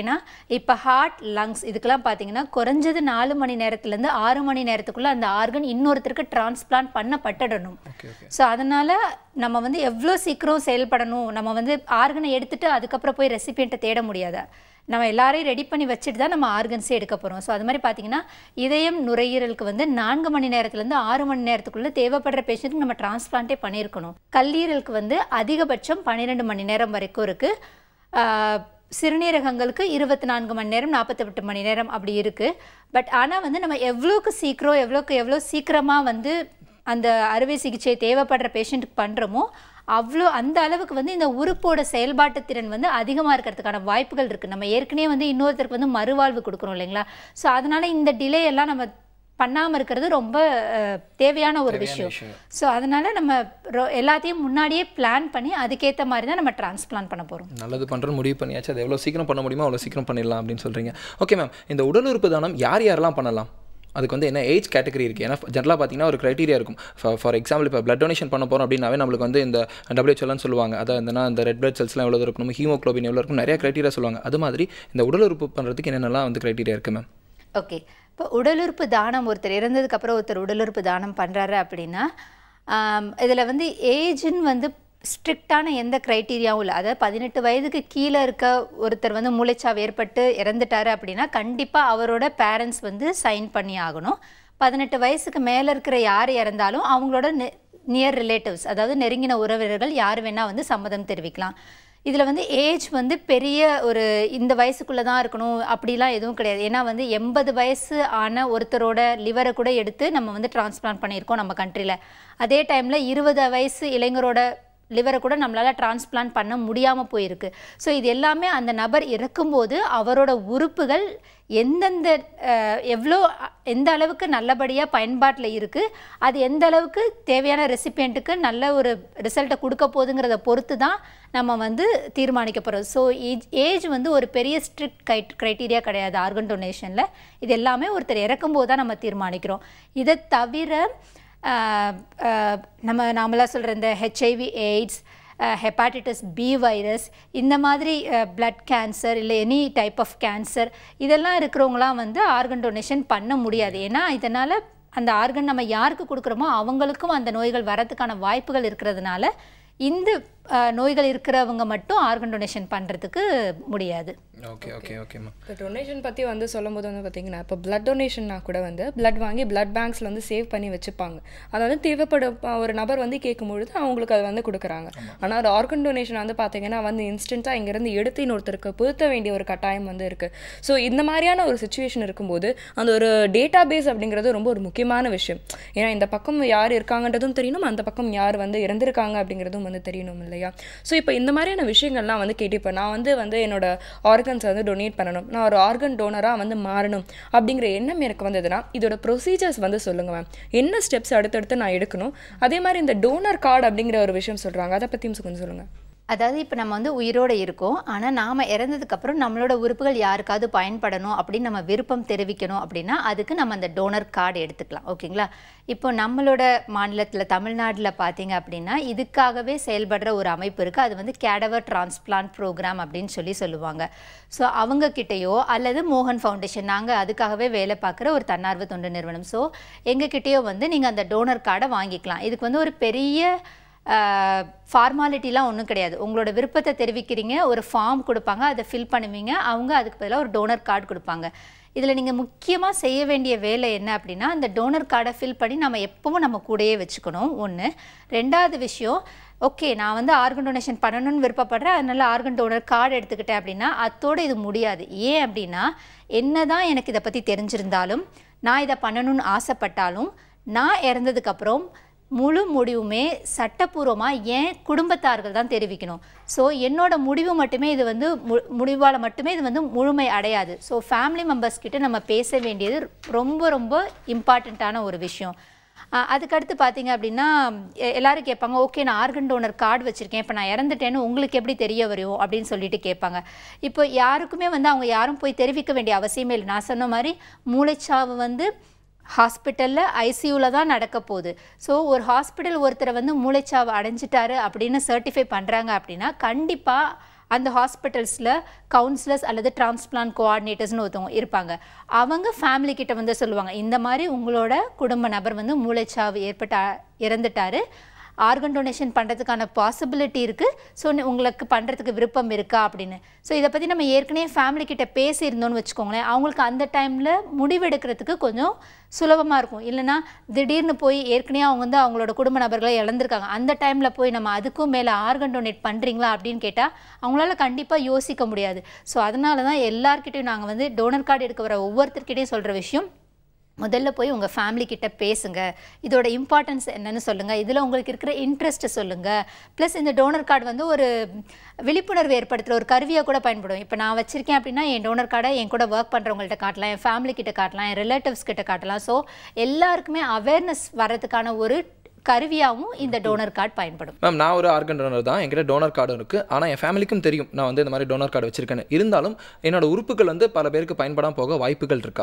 Speaker 6: ஏன்னா இப்போ ஹார்ட் லங்ஸ் இதுக்கெல்லாம் பார்த்தீங்கன்னா குறைஞ்சது நாலு மணி நேரத்துலேருந்து ஆறு மணி நேரத்துக்குள்ளே அந்த ஆர்கன் இன்னொருத்தருக்கு டிரான்ஸ்பிளான்ட் பண்ணப்பட்டுடணும் ஸோ அதனால் நம்ம வந்து எவ்வளோ சீக்கிரம் செயல்படணும் நம்ம வந்து ஆர்கனை எடுத்துட்டு அதுக்கப்புறம் போய் ரெசிபியண்ட்டை தேட முடியாது நம்ம எல்லாரையும் ரெடி பண்ணி வச்சுட்டு தான் நம்ம ஆர்கன்ஸே எடுக்க போகிறோம் ஸோ அது மாதிரி பார்த்தீங்கன்னா இதயம் நுரையீரலுக்கு வந்து நான்கு மணி நேரத்துலேருந்து ஆறு மணி நேரத்துக்குள்ளே தேவைப்படுற பேஷண்ட்டுக்கு நம்ம டிரான்ஸ்பிளான்ட்டே பண்ணியிருக்கணும் கல்லீரலுக்கு வந்து அதிகபட்சம் பன்னிரெண்டு மணி நேரம் வரைக்கும் இருக்குது சிறுநீரகங்களுக்கு இருபத்தி நான்கு மணி நேரம் நாற்பத்தெட்டு மணி நேரம் அப்படி இருக்குது பட் ஆனால் வந்து நம்ம எவ்வளோக்கு சீக்கிரம் எவ்வளோக்கு எவ்வளோ சீக்கிரமாக வந்து அந்த அறுவை சிகிச்சை தேவைப்படுற பேஷண்ட்டுக்கு பண்ணுறோமோ அவ்வளோ அந்த அளவுக்கு வந்து இந்த உறுப்போட செயல்பாட்டு திறன் வந்து அதிகமாக இருக்கிறதுக்கான வாய்ப்புகள் இருக்குது நம்ம ஏற்கனவே வந்து இன்னொருத்தருக்கு வந்து மறுவாழ்வு கொடுக்குறோம் இல்லைங்களா ஸோ அதனால் இந்த டிலே எல்லாம் நம்ம பண்ணாமல் இருக்கிறது ரொம்ப அஹ், தேவையான ஒரு விஷயம் ஸோ அதனால் நம்ம ரொ- எல்லாத்தையும் முன்னாடியே பிளான் பண்ணி அதுக்கேற்ற மாதிரி தான் நம்ம டிரான்ஸ்பிளான் பண்ண போகிறோம்
Speaker 2: நல்லது பண்ணுற முடிவு பண்ணியாச்சு அது எவ்வளோ சீக்கிரம் பண்ண முடியுமோ அவ்வளோ சீக்கிரம் பண்ணிடலாம் அப்படின்னு சொல்கிறீங்க ஓகே மேம் இந்த உடல் உறுப்பு தானம் யார் யாரெல்லாம் பண்ணலாம் அதுக்கு வந்து என்ன ஏஜ் கேட்டகரி இருக்குது ஏன்னா ஜென்ரலாக பார்த்தீங்கன்னா ஒரு க்ரைட்டீரியா இருக்கும் ஃபார் எக்ஸாம்பிள் இப்போ பிளட் டொனேஷன் பண்ண போகிறோம் அப்படின்னாவே நம்மளுக்கு வந்து இந்த டபிள்யூஹெச்எல்லாம் சொல்லுவாங்க அதான் இந்த இந்த ரெட் பிளட் செல்ஸ்லாம் எவ்வளோ இருக்கணும் ஹீமோக்ளோபின் எவ்வளோ இருக்கும் நிறைய க்ரைட்டீரியா சொல்லுவாங்க அது மாதிரி இந்த உடல் உறுப்பு பண்ணுறதுக்கு என்னென்னலாம் வந்து க்ரைட்டீரியா இருக்குது மேம்
Speaker 6: ஓகே இப்போ உடலுறுப்பு தானம் ஒருத்தர் இறந்ததுக்கு அப்புறம் ஒருத்தர் உடலுறுப்பு தானம் பண்ணுறாரு அப்படின்னா இதில் வந்து ஏஜ்னு வந்து ஸ்ட்ரிக்டான எந்த க்ரைட்டீரியாவும் இல்லை அதாவது பதினெட்டு வயதுக்கு கீழே இருக்க ஒருத்தர் வந்து மூளைச்சாவு ஏற்பட்டு இறந்துட்டாரு அப்படின்னா கண்டிப்பாக அவரோட பேரண்ட்ஸ் வந்து சைன் பண்ணி ஆகணும் பதினெட்டு வயசுக்கு மேலே இருக்கிற யார் இறந்தாலும் அவங்களோட நியர் ரிலேட்டிவ்ஸ் அதாவது நெருங்கின உறவினர்கள் யார் வேணால் வந்து சம்மதம் தெரிவிக்கலாம் இதில் வந்து ஏஜ் வந்து பெரிய ஒரு இந்த வயசுக்குள்ளே தான் இருக்கணும் அப்படிலாம் எதுவும் கிடையாது ஏன்னா வந்து எண்பது வயசு ஆன ஒருத்தரோட லிவரை கூட எடுத்து நம்ம வந்து டிரான்ஸ்பிளான்ட் பண்ணியிருக்கோம் நம்ம கண்ட்ரியில் அதே டைமில் இருபது வயசு இளைஞரோட லிவரை கூட நம்மளால் டிரான்ஸ்பிளான்ட் பண்ண முடியாமல் போயிருக்கு ஸோ இது எல்லாமே அந்த நபர் இறக்கும்போது அவரோட உறுப்புகள் எந்தெந்த அஹ், எவ்வளோ அ- எந்த அளவுக்கு நல்லபடியாக பயன்பாட்டில் இருக்குது அது எந்த அளவுக்கு தேவையான ரெசிபியண்ட்டுக்கு நல்ல ஒரு ரிசல்ட்டை கொடுக்க போகுதுங்கிறத பொறுத்து தான் நம்ம வந்து தீர்மானிக்க போகிறோம் ஸோ ஏஜ் ஏஜ் வந்து ஒரு பெரிய ஸ்ட்ரிக்ட் கை க்ரைட்டீரியா கிடையாது ஆர்கன் டொனேஷனில் இது எல்லாமே ஒருத்தர் இறக்கும்போது தான் நம்ம தீர்மானிக்கிறோம் இதை தவிர ஆஹ், ஆஹ், நம்ம நாமளாக சொல்கிற இந்த HIV AIDS hepatitis B virus இந்த மாதிரி பிளட் கேன்சர் இல்லை எனி டைப் ஆஃப் கேன்சர் இதெல்லாம் இருக்கிறவங்களாம் வந்து ஆர்கன் டொனேஷன் பண்ண முடியாது ஏன்னா இதனால் அந்த ஆர்கன் நம்ம யாருக்கு கொடுக்குறோமோ அவங்களுக்கும் அந்த நோய்கள் வரதுக்கான வாய்ப்புகள் இருக்கிறதுனால இந்த ஆஹ், நோய்கள் இருக்கிறவங்க மட்டும் ஆர்கன் டொனேஷன் பண்ணுறதுக்கு முடியாது
Speaker 2: ஓகே ஓகே ஓகே மேம்
Speaker 1: இப்போ டொனேஷன் பற்றி வந்து சொல்லும்போது வந்து பார்த்தீங்கன்னா இப்போ பிளட் டொனேஷன்னா கூட வந்து பிளட் வாங்கி பிளட் பேங்க்ஸில் வந்து சேவ் பண்ணி வச்சுப்பாங்க அதாவது தேவைப்படும் ப- ஒரு நபர் வந்து கேட்கும்பொழுது அவங்களுக்கு அதை வந்து கொடுக்குறாங்க ஆனால் ஒரு ஆர்கன் டொனேஷன் வந்து பார்த்தீங்கன்னா வந்து இன்ஸ்டண்ட்டாக இங்கேருந்து எடுத்து இன்னொருத்தருக்கு புகுத்த வேண்டிய ஒரு கட்டாயம் வந்து இருக்குது ஸோ இந்த மாதிரியான ஒரு சுச்சுவேஷன் இருக்கும்போது அந்த ஒரு டேட்டா பேஸ் அப்படிங்கிறது ரொம்ப ஒரு முக்கியமான விஷயம் ஏன்னா இந்த பக்கம் யார் இருக்காங்கன்றதும் தெரியணும் அந்த பக்கம் யார் வந்து இறந்துருக்காங்க அப்படிங்கிறதும் வந்து தெரியணும் இல்லையா ஸோ இப்போ இந்த மாதிரியான விஷயங்கள்லாம் வந்து கேட்டுப்பேன் நான் வந்து வந்து என்னோட ஆர்கன்ஸை வந்து டொனேட் பண்ணணும் நான் ஒரு ஆர்கன் டோனராக வந்து மாறணும் அப்படிங்கிற எண்ணம் எனக்கு வந்ததுன்னா இதோட ப்ரொசீஜர்ஸ் வந்து சொல்லுங்க மேம் என்ன ஸ்டெப்ஸ் அடுத்தடுத்து நான் எடுக்கணும் அதே மாதிரி இந்த டோனர் கார்டு அப்படிங்கிற ஒரு விஷயம் சொல்கிறாங்க அதை பற்றியும் கொஞ்சம் சொல்லுங்கள்
Speaker 6: அதாவது இப்போ நம்ம வந்து உயிரோடு இருக்கோம் ஆனால் நாம் இறந்ததுக்கப்புறம் நம்மளோட உறுப்புகள் யாருக்காவது பயன்படணும் அப்படின்னு நம்ம விருப்பம் தெரிவிக்கணும் அப்படின்னா அதுக்கு நம்ம அந்த டோனர் கார்டு எடுத்துக்கலாம் ஓகேங்களா இப்போ நம்மளோட மாநிலத்தில் தமிழ்நாட்டில் பார்த்தீங்க அப்படின்னா இதுக்காகவே செயல்படுற ஒரு அமைப்பு இருக்குது அது வந்து கேடவர் டிரான்ஸ்பிளான்ட் ப்ரோக்ராம் அப்படின்னு சொல்லி சொல்லுவாங்க ஸோ அவங்கக்கிட்டேயோ அல்லது மோகன் ஃபவுண்டேஷன் நாங்கள் அதுக்காகவே வேலை பார்க்குற ஒரு தன்னார்வ தொண்டு நிறுவனம் ஸோ எங்ககிட்டயோ வந்து நீங்கள் அந்த டோனர் கார்டை வாங்கிக்கலாம் இதுக்கு வந்து ஒரு பெரிய ஃபார்மாலிட்டிலாம் ஒன்றும் கிடையாது உங்களோட விருப்பத்தை தெரிவிக்கிறீங்க ஒரு ஃபார்ம் கொடுப்பாங்க அதை ஃபில் பண்ணுவீங்க அவங்க அதுக்கு பதிலாக ஒரு டோனர் கார்டு கொடுப்பாங்க இதில் நீங்கள் முக்கியமாக செய்ய வேண்டிய வேலை என்ன அப்படின்னா அந்த டோனர் கார்டை ஃபில் பண்ணி நம்ம எப்பவும் நம்ம கூடயே வச்சுக்கணும் ஒன்று ரெண்டாவது விஷயம் ஓகே நான் வந்து ஆர்கன் டொனேஷன் பண்ணணும்னு விருப்பப்படுறேன் அதனால ஆர்கன் டோனர் கார்டு எடுத்துக்கிட்டேன் அப்படின்னா அத்தோடு இது முடியாது ஏன் அப்படின்னா என்னதான் எனக்கு இதை பற்றி தெரிஞ்சிருந்தாலும் நான் இதை பண்ணணும்னு ஆசைப்பட்டாலும் நான் இறந்ததுக்கப்புறம் முழு முடிவுமே சட்டப்பூர்வமாக என் குடும்பத்தார்கள் தான் தெரிவிக்கணும் ஸோ என்னோட முடிவு மட்டுமே இது வந்து மு முடிவால் மட்டுமே இது வந்து முழுமை அடையாது ஸோ ஃபேமிலி மெம்பர்ஸ் கிட்ட நம்ம பேச வேண்டியது ரொம்ப ரொம்ப இம்பார்ட்டண்ட்டான ஒரு விஷயம் அஹ் அதுக்கடுத்து பார்த்தீங்க அப்படின்னா எ- எல்லாரும் கேட்பாங்க ஓகே நான் ஆர்கன் டோனர் கார்டு வச்சுருக்கேன் இப்போ நான் இறந்துட்டேன்னு உங்களுக்கு எப்படி தெரிய வரும் அப்படின்னு சொல்லிட்டு கேட்பாங்க இப்போ யாருக்குமே வந்து அவங்க யாரும் போய் தெரிவிக்க வேண்டிய அவசியமே இல்லை நான் சொன்ன மாதிரி மூளைச்சாவு வந்து ஹாஸ்பிட்டலில் ஐசியூவில் தான் நடக்க போகுது ஸோ ஒரு ஹாஸ்பிட்டல் ஒருத்தரை வந்து மூளைச்சாவு அடைஞ்சிட்டாரு அப்படின்னு சர்டிஃபை பண்ணுறாங்க அப்படின்னா கண்டிப்பாக அந்த ஹாஸ்பிட்டல்ஸில் கவுன்சிலர்ஸ் அல்லது டிரான்ஸ்பிளான்ட் கோஆர்டினேட்டர்ஸ்னு ஒருத்தவங்க இருப்பாங்க அவங்க ஃபேமிலி கிட்ட வந்து சொல்லுவாங்க இந்த மாதிரி உங்களோட குடும்ப நபர் வந்து மூளைச்சாவு ஏற்பட்டு அ- இறந்துட்டாரு ஆர்கன் டொனேஷன் பண்ணுறதுக்கான பாசிபிலிட்டி இருக்குது ஸோ உங்களுக்கு பண்ணுறதுக்கு விருப்பம் இருக்கா அப்படின்னு ஸோ இதை பற்றி நம்ம ஏற்கனவே ஃபேமிலி கிட்ட பேசியிருந்தோம்னு வச்சுக்கோங்களேன் அவங்களுக்கு அந்த டைமில் முடிவெடுக்கிறதுக்கு கொஞ்சம் சுலபமாக இருக்கும் இல்லைன்னா திடீர்னு போய் ஏற்கனவே அவங்க வந்து அவங்களோட குடும்ப நபர்களை இழந்திருக்காங்க அந்த டைமில் போய் நம்ம அதுக்கும் மேலே ஆர்கன் டொனேட் பண்ணுறீங்களா அப்படின்னு கேட்டால் அவங்களால கண்டிப்பாக யோசிக்க முடியாது ஸோ அதனால தான் எல்லார்கிட்டையும் நாங்கள் வந்து டோனர் கார்டு எடுக்க வர ஒவ்வொருத்தர்கிட்டையும் சொல்கிற விஷயம் முதல்ல போய் உங்கள் ஃபேமிலி கிட்ட பேசுங்க இதோட இம்பார்ட்டன்ஸ் என்னன்னு சொல்லுங்கள் இதில் உங்களுக்கு இருக்கிற இன்ட்ரெஸ்ட்டை சொல்லுங்கள் ப்ளஸ் இந்த டோனர் கார்டு வந்து ஒரு விழிப்புணர்வு ஏற்படுத்துகிற ஒரு கருவியாக கூட பயன்படும் இப்போ நான் வச்சுருக்கேன் அப்படின்னா என் டோனர் கார்டை என் கூட ஒர்க் பண்ணுறவங்கள்ட்ட காட்டலாம் என் ஃபேமிலி கிட்ட காட்டலாம் என் ரிலேட்டிவ்ஸ் கிட்ட காட்டலாம் ஸோ எல்லாருக்குமே அவேர்னஸ் வர்றதுக்கான ஒரு கருவியாகவும் இந்த டோனர் கார்டு பயன்படும்
Speaker 2: மேம் நான் ஒரு ஆர்கன் டோனர் தான் என்கிட்ட டோனர் கார்டு இருக்குது ஆனால் என் ஃபேமிலிக்கும் தெரியும் நான் வந்து இந்த மாதிரி டோனர் கார்டு வச்சிருக்கேன்னு இருந்தாலும் என்னோட உறுப்புகள் வந்து பல பேருக்கு பயன்படாம போக வாய்ப்புகள் இருக்கா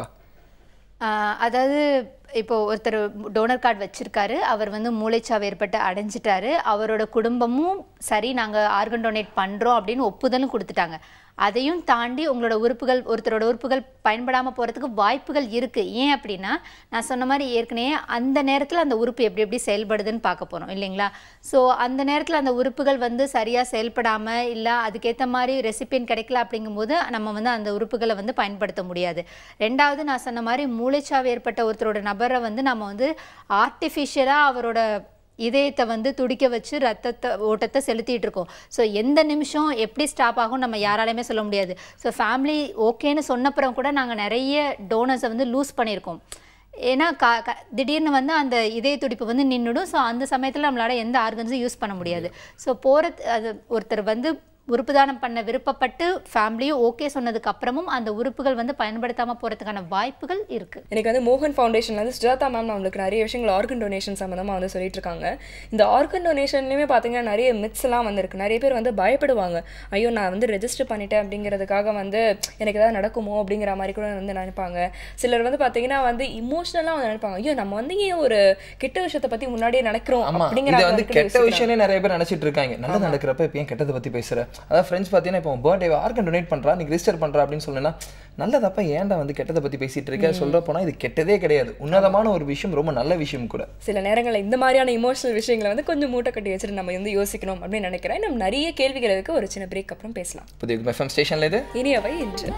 Speaker 6: ஆஹ் அதாவது இப்போ ஒருத்தர் டோனர் கார்டு வச்சிருக்காரு அவர் வந்து மூளைச்சாவு ஏற்பட்டு அடைஞ்சிட்டாரு அவரோட குடும்பமும் சரி நாங்கள் ஆர்கன் டொனேட் பண்ணுறோம் அப்படின்னு ஒப்புதலும் கொடுத்துட்டாங்க அதையும் தாண்டி உங்களோட உறுப்புகள் ஒருத்தரோட உறுப்புகள் பயன்படாமல் போகிறதுக்கு வாய்ப்புகள் இருக்குது ஏன் அப்படின்னா நான் சொன்ன மாதிரி ஏற்கனவே அந்த நேரத்தில் அந்த உறுப்பு எப்படி எப்படி செயல்படுதுன்னு பார்க்க போகிறோம் இல்லைங்களா ஸோ அந்த நேரத்தில் அந்த உறுப்புகள் வந்து சரியாக செயல்படாமல் இல்லை அதுக்கேற்ற மாதிரி ரெசிபியன் கிடைக்கல அப்படிங்கும்போது நம்ம வந்து அந்த உறுப்புகளை வந்து பயன்படுத்த முடியாது ரெண்டாவது நான் சொன்ன மாதிரி மூளைச்சாவு ஏற்பட்ட ஒருத்தரோட நபரை வந்து நம்ம வந்து ஆர்டிஃபிஷியலாக அவரோட இதயத்தை வந்து துடிக்க வச்சு ரத்தத்தை ஓட்டத்தை செலுத்திட்டு இருக்கோம் ஸோ எந்த நிமிஷம் எப்படி ஸ்டாப் ஆகும் நம்ம யாராலையுமே சொல்ல முடியாது ஸோ ஃபேமிலி ஓகேன்னு சொன்னப்புறம் கூட நாங்கள் நிறைய டோனர்ஸை வந்து லூஸ் பண்ணியிருக்கோம் ஏன்னா கா க- திடீர்னு வந்து அந்த இதய துடிப்பு வந்து நின்றுடும் ஸோ அந்த சமயத்தில் நம்மளால எந்த ஆர்கன்ஸும் யூஸ் பண்ண முடியாது ஸோ போகிறது அது ஒருத்தர் வந்து உறுப்பு தானம் பண்ண விருப்பப்பட்டு ஃபேமிலியும் ஓகே சொன்னதுக்கு அப்புறமும் அந்த உறுப்புகள் வந்து பயன்படுத்தாமல் போகிறதுக்கான வாய்ப்புகள் இருக்குது
Speaker 1: எனக்கு வந்து மோகன் ஃபவுண்டேஷன்ல வந்து சுஜாதா மேம் நம்மளுக்கு நிறைய விஷயங்கள் ஆர்கன் டொனேஷன் சம்மந்தமாக வந்து சொல்லிட்டு இருக்காங்க இந்த ஆர்கன் டொனேஷன்லையுமே பார்த்தீங்கன்னா நிறைய மித்ஸ் எல்லாம் வந்திருக்கு நிறைய பேர் வந்து பயப்படுவாங்க ஐயோ நான் வந்து ரெஜிஸ்டர் பண்ணிட்டேன் அப்படிங்கிறதுக்காக வந்து எனக்கு ஏதாவது நடக்குமோ அப்படிங்கிற மாதிரி கூட வந்து நினைப்பாங்க சிலர் வந்து பார்த்தீங்கன்னா வந்து இமோஷனலாக வந்து நினைப்பாங்க ஐயோ நம்ம வந்து ஏன் ஒரு கெட்ட விஷயத்தை பத்தி முன்னாடியே நினைக்கிறோம்
Speaker 2: ஆமா
Speaker 1: அப்படிங்கிற
Speaker 2: இதை
Speaker 1: மாதிரி
Speaker 2: வந்து
Speaker 1: கூட
Speaker 2: கெட்ட
Speaker 1: யோசிக்கிறாங்க.
Speaker 2: விஷயமே நிறைய பேர் நினைச்சிட்டு இருக்காங்க நல்லது நடக்கிறப்ப இப்போ ஏன் கெட்டதை பத்தி பேசுற அதாவது ஃப்ரெண்ட்ஸ் பார்த்தீங்கன்னா இப்போ பர்த்டே ஆர்கன் டொனேட் பண்றா நீ ரிஜிஸ்டர் பண்றா அப்படின்னு சொன்னா நல்லதப்ப ஏன்டா வந்து கெட்டதை பத்தி பேசிட்டு இருக்க சொல்ற போனா இது கெட்டதே கிடையாது உன்னதமான ஒரு விஷயம் ரொம்ப நல்ல விஷயம் கூட
Speaker 1: சில நேரங்களில் இந்த மாதிரியான இமோஷனல் விஷயங்களை வந்து கொஞ்சம் மூட்டை கட்டி வச்சுட்டு நம்ம வந்து யோசிக்கணும் அப்படின்னு நினைக்கிறேன் நம்ம நிறைய கேள்விகள் இருக்கு ஒரு சின்ன பிரேக் அப்புறம் பேசலாம்
Speaker 2: புதிய எஃப்எம் ஸ்டேஷன்ல இது
Speaker 1: இனியவை இன்று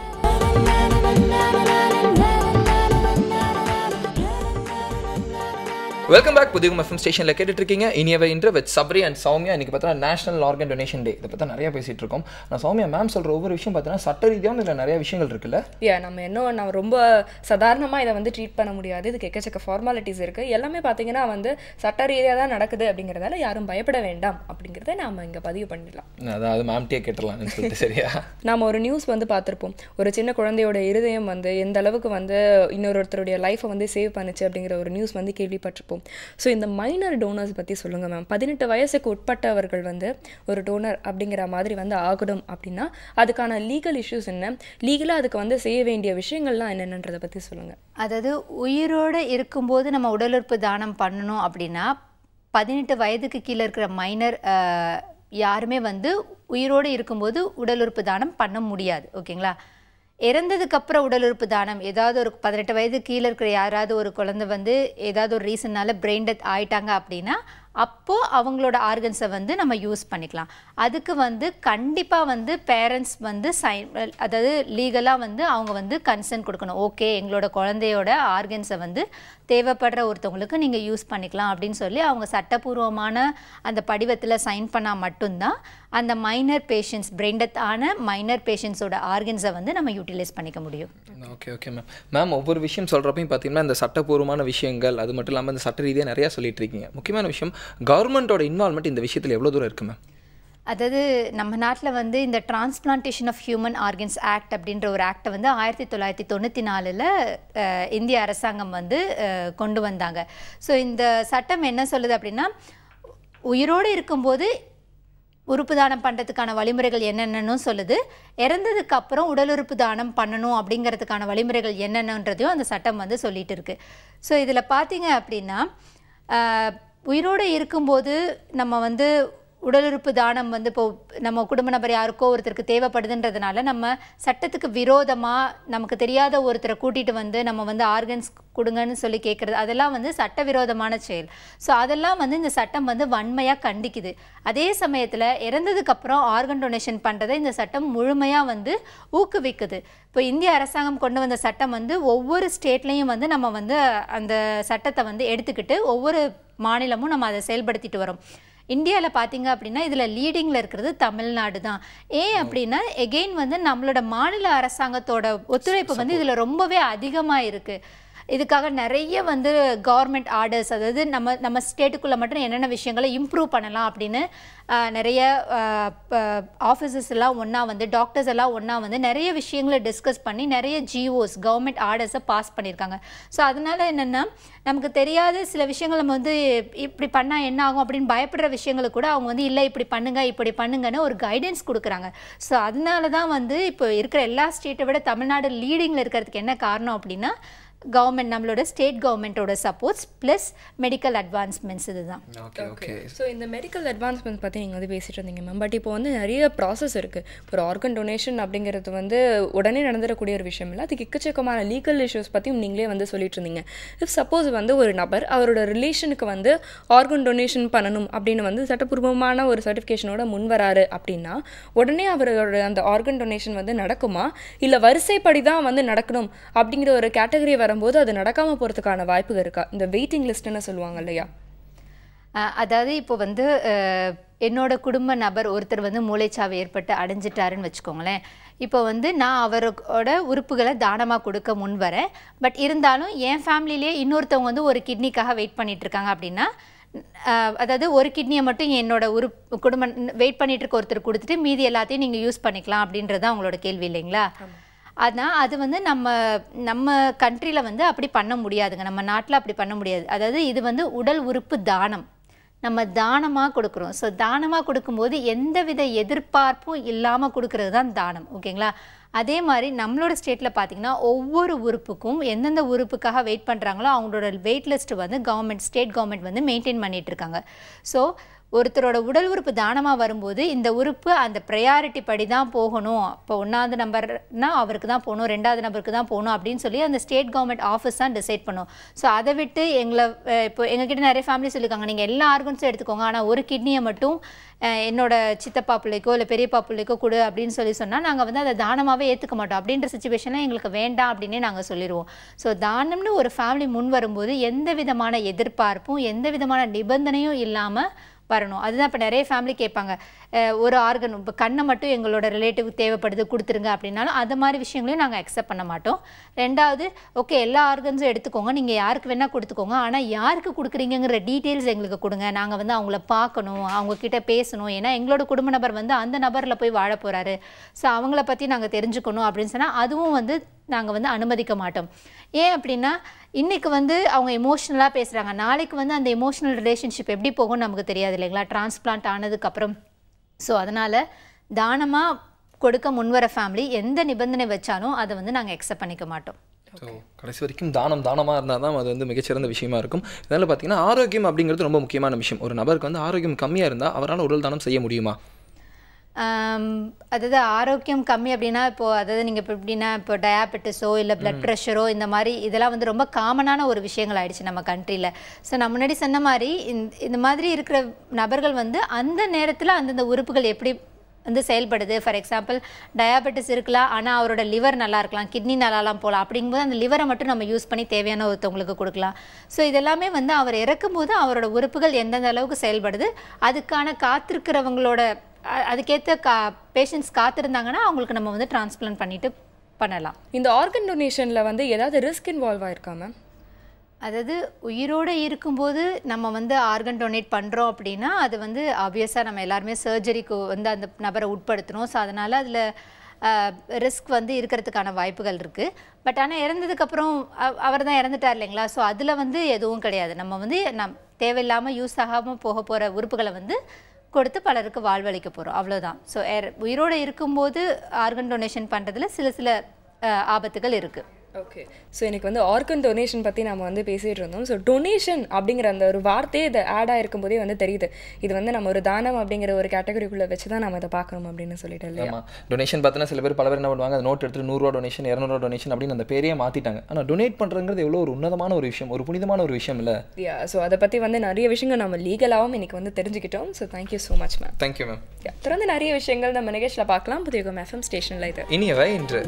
Speaker 2: வெல்கம் பேக் புதிய எஃப்எம் ஸ்டேஷனில் கேட்டுட்டு இருக்கீங்க இனியவை இன்று வித் சப்ரி அண்ட் சௌமியா இன்னைக்கு பார்த்தா நேஷனல் ஆர்கன் டொனேஷன் டே இதை பற்றி நிறைய பேசிட்டு இருக்கோம் நான் சௌமியா மேம் சொல்ற ஒவ்வொரு விஷயம் பார்த்தீங்கன்னா சட்ட ரீதியான இதில் நிறைய விஷயங்கள் இருக்குல்ல
Speaker 1: யா நம்ம இன்னும் நான் ரொம்ப சாதாரணமாக இதை வந்து ட்ரீட் பண்ண முடியாது இதுக்கு எக்கச்சக்க ஃபார்மாலிட்டிஸ் இருக்குது எல்லாமே பார்த்தீங்கன்னா வந்து சட்ட ரீதியாக தான் நடக்குது அப்படிங்கிறதால யாரும் பயப்பட வேண்டாம் அப்படிங்கிறத நாம இங்கே பதிவு பண்ணிடலாம்
Speaker 2: அதாவது மேம்கிட்டே கேட்டுடலாம்னு சொல்லிட்டு சரியா
Speaker 1: நாம் ஒரு நியூஸ் வந்து பார்த்துருப்போம் ஒரு சின்ன குழந்தையோட இருதயம் வந்து எந்த அளவுக்கு வந்து இன்னொருத்தருடைய லைஃப்பை வந்து சேவ் பண்ணுச்சு அப்படிங்கிற ஒரு நியூஸ் வந்து கேள்விப்பட்டிருப்போம் ஸோ இந்த மைனர் டோனர்ஸ் பற்றி சொல்லுங்கள் மேம் பதினெட்டு வயசுக்கு உட்பட்டவர்கள் வந்து ஒரு டோனர் அப்படிங்கிற மாதிரி வந்து ஆகணும் அப்படின்னா அதுக்கான லீகல் இஷ்யூஸ் என்ன லீகலாக அதுக்கு வந்து செய்ய வேண்டிய விஷயங்கள்லாம் என்னென்னன்றதை பற்றி சொல்லுங்கள்
Speaker 6: அதாவது உயிரோடு இருக்கும்போது நம்ம உடல் உறுப்பு தானம் பண்ணணும் அப்படின்னா பதினெட்டு வயதுக்கு கீழே இருக்கிற மைனர் யாருமே வந்து உயிரோடு இருக்கும்போது உடல் உறுப்பு தானம் பண்ண முடியாது ஓகேங்களா இறந்ததுக்கு அப்புறம் உடல் உறுப்பு தானம் ஏதாவது ஒரு பதினெட்டு வயது கீழே இருக்கிற யாராவது ஒரு குழந்தை வந்து ஏதாவது ஒரு ரீசன்னால பிரெயின் டெத் ஆயிட்டாங்க அப்படின்னா அப்போது அவங்களோட ஆர்கன்ஸை வந்து நம்ம யூஸ் பண்ணிக்கலாம் அதுக்கு வந்து கண்டிப்பாக வந்து பேரண்ட்ஸ் வந்து சைன் அதாவது லீகலாக வந்து அவங்க வந்து கன்சென்ட் கொடுக்கணும் ஓகே எங்களோட குழந்தையோட ஆர்கன்ஸை வந்து தேவைப்படுற ஒருத்தவங்களுக்கு நீங்கள் யூஸ் பண்ணிக்கலாம் அப்படின்னு சொல்லி அவங்க சட்டப்பூர்வமான அந்த படிவத்தில் சைன் பண்ணால் மட்டும்தான் அந்த மைனர் பேஷண்ட்ஸ் பிரெண்டத் ஆன மைனர் பேஷண்ட்ஸோட ஆர்கன்ஸை வந்து நம்ம யூட்டிலைஸ் பண்ணிக்க முடியும்
Speaker 2: ஓகே ஓகே மேம் மேம் ஒவ்வொரு விஷயம் சொல்கிறப்பையும் பார்த்தீங்கன்னா இந்த சட்டப்பூர்வமான விஷயங்கள் அது மட்டும் இல்லாமல் இந்த சட்ட ரீதியாக நிறையா சொல்லிட்டு இருக்கீங்க முக்கியமான விஷயம் கவர்மெண்ட்டோட இன்வால்மெண்ட் இந்த விஷயத்தில் எவ்வளோ தூரம் இருக்கு மேம்
Speaker 6: அதாவது நம்ம நாட்டில் வந்து இந்த transplantation of human organs act அப்படின்ற ஒரு ஆக்டை வந்து ஆயிரத்தி தொள்ளாயிரத்தி தொண்ணூற்றி நாலில் இந்திய அரசாங்கம் வந்து அஹ், கொண்டு வந்தாங்க ஸோ இந்த சட்டம் என்ன சொல்லுது அப்படின்னா உயிரோடு இருக்கும்போது உறுப்பு தானம் பண்ணுறதுக்கான வழிமுறைகள் என்னென்னு சொல்லுது இறந்ததுக்கு அப்புறம் உடல் உறுப்பு தானம் பண்ணணும் அப்படிங்கிறதுக்கான வழிமுறைகள் என்னென்னன்றதையும் அந்த சட்டம் வந்து சொல்லிட்டு இருக்கு ஸோ இதில் பார்த்தீங்க அப்படின்னா ஆஹ், உயிரோடு இருக்கும்போது நம்ம வந்து உடல் உறுப்பு தானம் வந்து இப்போ நம்ம குடும்ப நபர் யாருக்கோ ஒருத்தருக்கு தேவைப்படுதுன்றதுனால நம்ம சட்டத்துக்கு விரோதமாக நமக்கு தெரியாத ஒருத்தரை கூட்டிகிட்டு வந்து நம்ம வந்து ஆர்கன்ஸ் கொடுங்கன்னு சொல்லி கேட்குறது அதெல்லாம் வந்து சட்டவிரோதமான செயல் ஸோ அதெல்லாம் வந்து இந்த சட்டம் வந்து வன்மையாக கண்டிக்குது அதே சமயத்தில் இறந்ததுக்கப்புறம் ஆர்கன் டொனேஷன் பண்ணுறதை இந்த சட்டம் முழுமையாக வந்து ஊக்குவிக்குது இப்போ இந்திய அரசாங்கம் கொண்டு வந்த சட்டம் வந்து ஒவ்வொரு ஸ்டேட்லேயும் வந்து நம்ம வந்து அந்த சட்டத்தை வந்து எடுத்துக்கிட்டு ஒவ்வொரு மாநிலமும் நம்ம அதை செயல்படுத்திட்டு வரோம் இந்தியாவில் பார்த்தீங்க அப்படின்னா இதில் லீடிங்கில் இருக்கிறது தமிழ்நாடு தான் ஏன் அப்படின்னா எகெயின் வந்து நம்மளோட மாநில அரசாங்கத்தோட ஒத்துழைப்பு வந்து இதில் ரொம்பவே அதிகமாக இருக்குது இதுக்காக நிறைய வந்து கவர்மெண்ட் ஆர்டர்ஸ் அதாவது நம்ம நம்ம ஸ்டேட்டுக்குள்ளே மட்டும் என்னென்ன விஷயங்களை இம்ப்ரூவ் பண்ணலாம் அப்படின்னு ஆஹ், நிறைய ஆஃபீஸர்ஸ் எல்லாம் ஒன்றா வந்து டாக்டர்ஸ் எல்லாம் ஒன்றா வந்து நிறைய விஷயங்களை டிஸ்கஸ் பண்ணி நிறைய ஜிஓஸ் கவர்மெண்ட் ஆர்டர்ஸை பாஸ் பண்ணியிருக்காங்க ஸோ அதனால என்னென்னா நமக்கு தெரியாத சில விஷயங்கள் நம்ம வந்து இப்படி பண்ணால் என்ன ஆகும் அப்படின்னு பயப்படுற விஷயங்களுக்கு கூட அவங்க வந்து இல்லை இப்படி பண்ணுங்க இப்படி பண்ணுங்கன்னு ஒரு கைடன்ஸ் கொடுக்குறாங்க ஸோ அதனால தான் வந்து இப்போ இருக்கிற எல்லா ஸ்டேட்டை விட தமிழ்நாடு லீடிங்கில் இருக்கிறதுக்கு என்ன காரணம் அப்படின்னா கவர்மெண்ட் நம்மளோட ஸ்டேட் கவர்மெண்ட்டோட சப்போர்ட்ஸ் ப்ளஸ் மெடிக்கல் அட்வான்ஸ்மெண்ட்ஸ் இதுதான்
Speaker 2: ஓகே ஓகே
Speaker 1: ஸோ இந்த மெடிக்கல் அட்வான்ஸ்மெண்ட் பற்றி நீங்கள் வந்து பேசிட்டு இருந்தீங்க மேம் பட் இப்போ வந்து நிறைய ப்ராசஸ் இருக்குது ஒரு ஆர்கன் டொனேஷன் அப்படிங்கிறது வந்து உடனே நடந்துடக்கூடிய ஒரு விஷயம் இல்லை அதுக்கு எக்கச்சக்கமான லீகல் இஷ்யூஸ் பற்றியும் நீங்களே வந்து சொல்லிட்டு இருந்தீங்க இஃப் சப்போஸ் வந்து ஒரு நபர் அவரோட ரிலேஷனுக்கு வந்து ஆர்கன் டொனேஷன் பண்ணணும் அப்படின்னு வந்து சட்டப்பூர்வமான ஒரு சர்டிஃபிகேஷனோட முன் வராரு அப்படின்னா உடனே அவரோட அந்த ஆர்கன் டொனேஷன் வந்து நடக்குமா இல்லை வரிசைப்படி தான் வந்து நடக்கணும் அப்படிங்கிற ஒரு கேட்டகரி வரும்போது அது நடக்காமல் போகிறதுக்கான வாய்ப்புகள் இருக்கா இந்த வெயிட்டிங் லிஸ்ட்டுன்னு சொல்லுவாங்க இல்லையா
Speaker 6: அஹ் அதாவது இப்போ வந்து அஹ், என்னோட குடும்ப நபர் ஒருத்தர் வந்து மூளைச்சாவு ஏற்பட்டு அடைஞ்சிட்டாருன்னு வச்சுக்கோங்களேன் இப்போ வந்து நான் அவரோட உறுப்புகளை தானமாக கொடுக்க முன் வரேன் பட் இருந்தாலும் என் ஃபேமிலியிலே இன்னொருத்தவங்க வந்து ஒரு கிட்னிக்காக வெயிட் பண்ணிட்டு இருக்காங்க அப்படின்னா அஹ், அதாவது ஒரு கிட்னியை மட்டும் என்னோட உறுப்பு குடும்ப வெயிட் பண்ணிட்டு இருக்க ஒருத்தர் கொடுத்துட்டு மீதி எல்லாத்தையும் நீங்கள் யூஸ் பண்ணிக்கலாம் அப்படின்றது தான் உங்களோட கேள்வி இல்லைங்களா அதான் அது வந்து நம்ம நம்ம கண்ட்ரியில் வந்து அப்படி பண்ண முடியாதுங்க நம்ம நாட்டில் அப்படி பண்ண முடியாது அதாவது இது வந்து உடல் உறுப்பு தானம் நம்ம தானமாக கொடுக்குறோம் ஸோ தானமாக கொடுக்கும்போது எந்தவித எதிர்பார்ப்பும் இல்லாமல் கொடுக்கறது தான் தானம் ஓகேங்களா அதே மாதிரி நம்மளோட ஸ்டேட்டில் பார்த்தீங்கன்னா ஒவ்வொரு உறுப்புக்கும் எந்தெந்த உறுப்புக்காக வெயிட் பண்ணுறாங்களோ அவங்களோட வெயிட் லிஸ்ட் வந்து கவர்மெண்ட் ஸ்டேட் கவர்மெண்ட் வந்து மெயின்டைன் பண்ணிட்டு இருக்காங்க ஸோ ஒருத்தரோட உடல் உறுப்பு தானமாக வரும்போது இந்த உறுப்பு அந்த ப்ரையாரிட்டி படி தான் போகணும் இப்போ ஒன்றாவது நம்பர்னா அவருக்கு தான் போகணும் ரெண்டாவது நம்பருக்கு தான் போகணும் அப்படின்னு சொல்லி அந்த ஸ்டேட் கவர்மெண்ட் ஆஃபீஸ் தான் டிசைட் பண்ணும் ஸோ அதை விட்டு எங்களை அஹ், இப்போ எங்ககிட்ட நிறைய ஃபேமிலி சொல்லியிருக்காங்க நீங்கள் எல்லா ஆர்கன்ஸும் எடுத்துக்கோங்க ஆனால் ஒரு கிட்னியை மட்டும் அஹ், என்னோட சித்தப்பா பிள்ளைக்கோ இல்லை பெரியப்பா பிள்ளைக்கோ கொடு அப்படின்னு சொல்லி சொன்னால் நாங்கள் வந்து அதை தானமாகவே ஏற்றுக்க மாட்டோம் அப்படின்ற சுச்சுவேஷனில் எங்களுக்கு வேண்டாம் அப்படின்னே நாங்கள் சொல்லிடுவோம் ஸோ தானம்னு ஒரு ஃபேமிலி முன் வரும்போது எந்த விதமான எதிர்பார்ப்பும் எந்த விதமான நிபந்தனையும் இல்லாமல் வரணும் அதுதான் இப்போ நிறைய ஃபேமிலி கேட்பாங்க அஹ் ஒரு ஆர்கன் இப்போ கண்ணை மட்டும் எங்களோட ரிலேட்டிவ் தேவைப்படுது கொடுத்துருங்க அப்படின்னாலும் அது மாதிரி விஷயங்களையும் நாங்கள் அக்செப்ட் பண்ண மாட்டோம் ரெண்டாவது ஓகே எல்லா ஆர்கன்ஸும் எடுத்துக்கோங்க நீங்கள் யாருக்கு வேணால் கொடுத்துக்கோங்க ஆனால் யாருக்கு கொடுக்குறீங்கங்கிற டீட்டெயில்ஸ் எங்களுக்கு கொடுங்க நாங்கள் வந்து அவங்கள பார்க்கணும் அவங்க கிட்ட பேசணும் ஏன்னா எங்களோட குடும்ப நபர் வந்து அந்த நபரில் போய் வாழ போகிறாரு ஸோ அவங்கள பற்றி நாங்கள் தெரிஞ்சுக்கணும் அப்படின்னு சொன்னால் அதுவும் வந்து நாங்கள் வந்து அனுமதிக்க மாட்டோம் ஏன் அப்படின்னா இன்னைக்கு வந்து அவங்க எமோஷ்னலாக பேசுகிறாங்க நாளைக்கு வந்து அந்த எமோஷனல் ரிலேஷன்ஷிப் எப்படி போகும்னு நமக்கு தெரியாது இல்லைங்களா டிரான்ஸ்பிளான்ட் ஆனதுக்கப்புறம் ஸோ அதனால் தானமாக கொடுக்க முன்வர ஃபேமிலி எந்த நிபந்தனை வச்சாலும் அதை வந்து நாங்கள் அக்செப்ட் பண்ணிக்க மாட்டோம்
Speaker 2: ஸோ கடைசி வரைக்கும் தானம் தானமாக இருந்தால் தான் அது வந்து மிகச்சிறந்த விஷயமா இருக்கும் இதனால் பார்த்தீங்கன்னா ஆரோக்கியம் அப்படிங்கிறது ரொம்ப முக்கியமான விஷயம் ஒரு நபருக்கு வந்து ஆரோக்கியம் கம்மியாக இருந்தால் அவரால் உடல் தானம் செய்ய முடியுமா
Speaker 6: ஆம், அதாவது ஆரோக்கியம் கம்மி அப்படின்னா இப்போ அதாவது நீங்கள் இப்போ எப்படின்னா இப்போ டயாபெட்டிஸோ இல்லை பிளட் ப்ரெஷரோ இந்த மாதிரி இதெல்லாம் வந்து ரொம்ப காமனான ஒரு விஷயங்கள் ஆயிடுச்சு நம்ம கண்ட்ரியில் ஸோ நான் முன்னாடி சொன்ன மாதிரி இந்த இந்த மாதிரி இருக்கிற நபர்கள் வந்து அந்த நேரத்தில் அந்தந்த உறுப்புகள் எப்படி வந்து செயல்படுது ஃபார் எக்ஸாம்பிள் டயாபெட்டிஸ் இருக்கலாம் ஆனால் அவரோட லிவர் நல்லா இருக்கலாம் கிட்னி நல்லாலாம் போகலாம் அப்படிங்கும்போது அந்த லிவரை மட்டும் நம்ம யூஸ் பண்ணி தேவையான ஒருத்தவங்களுக்கு கொடுக்கலாம் ஸோ இதெல்லாமே வந்து அவர் இறக்கும்போது அவரோட உறுப்புகள் எந்தெந்த அளவுக்கு செயல்படுது அதுக்கான காத்திருக்கிறவங்களோட அ- அதுக்கேற்ற கா பேஷண்ட்ஸ் காத்திருந்தாங்கன்னா அவங்களுக்கு நம்ம வந்து டிரான்ஸ்பிளான்ட் பண்ணிட்டு பண்ணலாம்
Speaker 1: இந்த ஆர்கன் டொனேஷனில் வந்து ஏதாவது ரிஸ்க் இன்வால்வ் ஆயிருக்கா மேம்
Speaker 6: அதாவது உயிரோடு இருக்கும்போது நம்ம வந்து ஆர்கன் டொனேட் பண்ணுறோம் அப்படின்னா அது வந்து ஆப்வியஸாக நம்ம எல்லாருமே சர்ஜரிக்கு வந்து அந்த நபரை உட்படுத்தணும் ஸோ அதனால் அதில் ரிஸ்க் வந்து இருக்கிறதுக்கான வாய்ப்புகள் இருக்குது பட் ஆனால் இறந்ததுக்கப்புறம் அவர் தான் இறந்துட்டார் இல்லைங்களா ஸோ அதில் வந்து எதுவும் கிடையாது நம்ம வந்து நம் தேவையில்லாமல் யூஸ் ஆகாமல் போக போகிற உறுப்புகளை வந்து கொடுத்து பலருக்கு வாழ்வளிக்க போகிறோம் அவ்வளோதான் ஸோ உயிரோடு இருக்கும்போது ஆர்கன் டொனேஷன் பண்ணுறதுல சில சில அஹ், ஆபத்துகள் இருக்குது
Speaker 1: ஓகே ஸோ எனக்கு வந்து ஆர்கன் டொனேஷன் பற்றி நம்ம வந்து பேசிகிட்டு இருந்தோம் ஸோ டொனேஷன் அப்படிங்கிற அந்த ஒரு வார்த்தையே இது ஆட் ஆகிருக்கும் போதே வந்து தெரியுது இது வந்து நம்ம ஒரு தானம் அப்படிங்கிற ஒரு கேட்டகரிக்குள்ளே வச்சு தான் நம்ம இதை பார்க்கணும் அப்படின்னு சொல்லிட்டு இல்லையா
Speaker 2: ஆமாம் டொனேஷன் பார்த்தீங்கன்னா சில பேர் பல பேர் என்ன பண்ணுவாங்க அந்த நோட் எடுத்து நூறுரூவா டொனேஷன் இரநூறுவா டொனேஷன் அப்படின்னு அந்த பேரையே மாற்றிட்டாங்க ஆனால் டொனேட் பண்ணுறங்கிறது எவ்வளோ ஒரு உன்னதமான ஒரு விஷயம் ஒரு புனிதமான ஒரு விஷயம் இல்லை
Speaker 1: யா ஸோ அதை பற்றி வந்து நிறைய விஷயங்கள் நம்ம லீகலாகவும் இன்னைக்கு வந்து தெரிஞ்சுக்கிட்டோம் so thank you so much ma'am
Speaker 2: thank you ma'am
Speaker 1: தொடர்ந்து நிறைய விஷயங்கள் நம்ம நிகழ்ச்சியில் பார்க்கலாம் புதிய எஃப்எம் ஸ்டேஷனில் இது
Speaker 2: இனியவை இன்று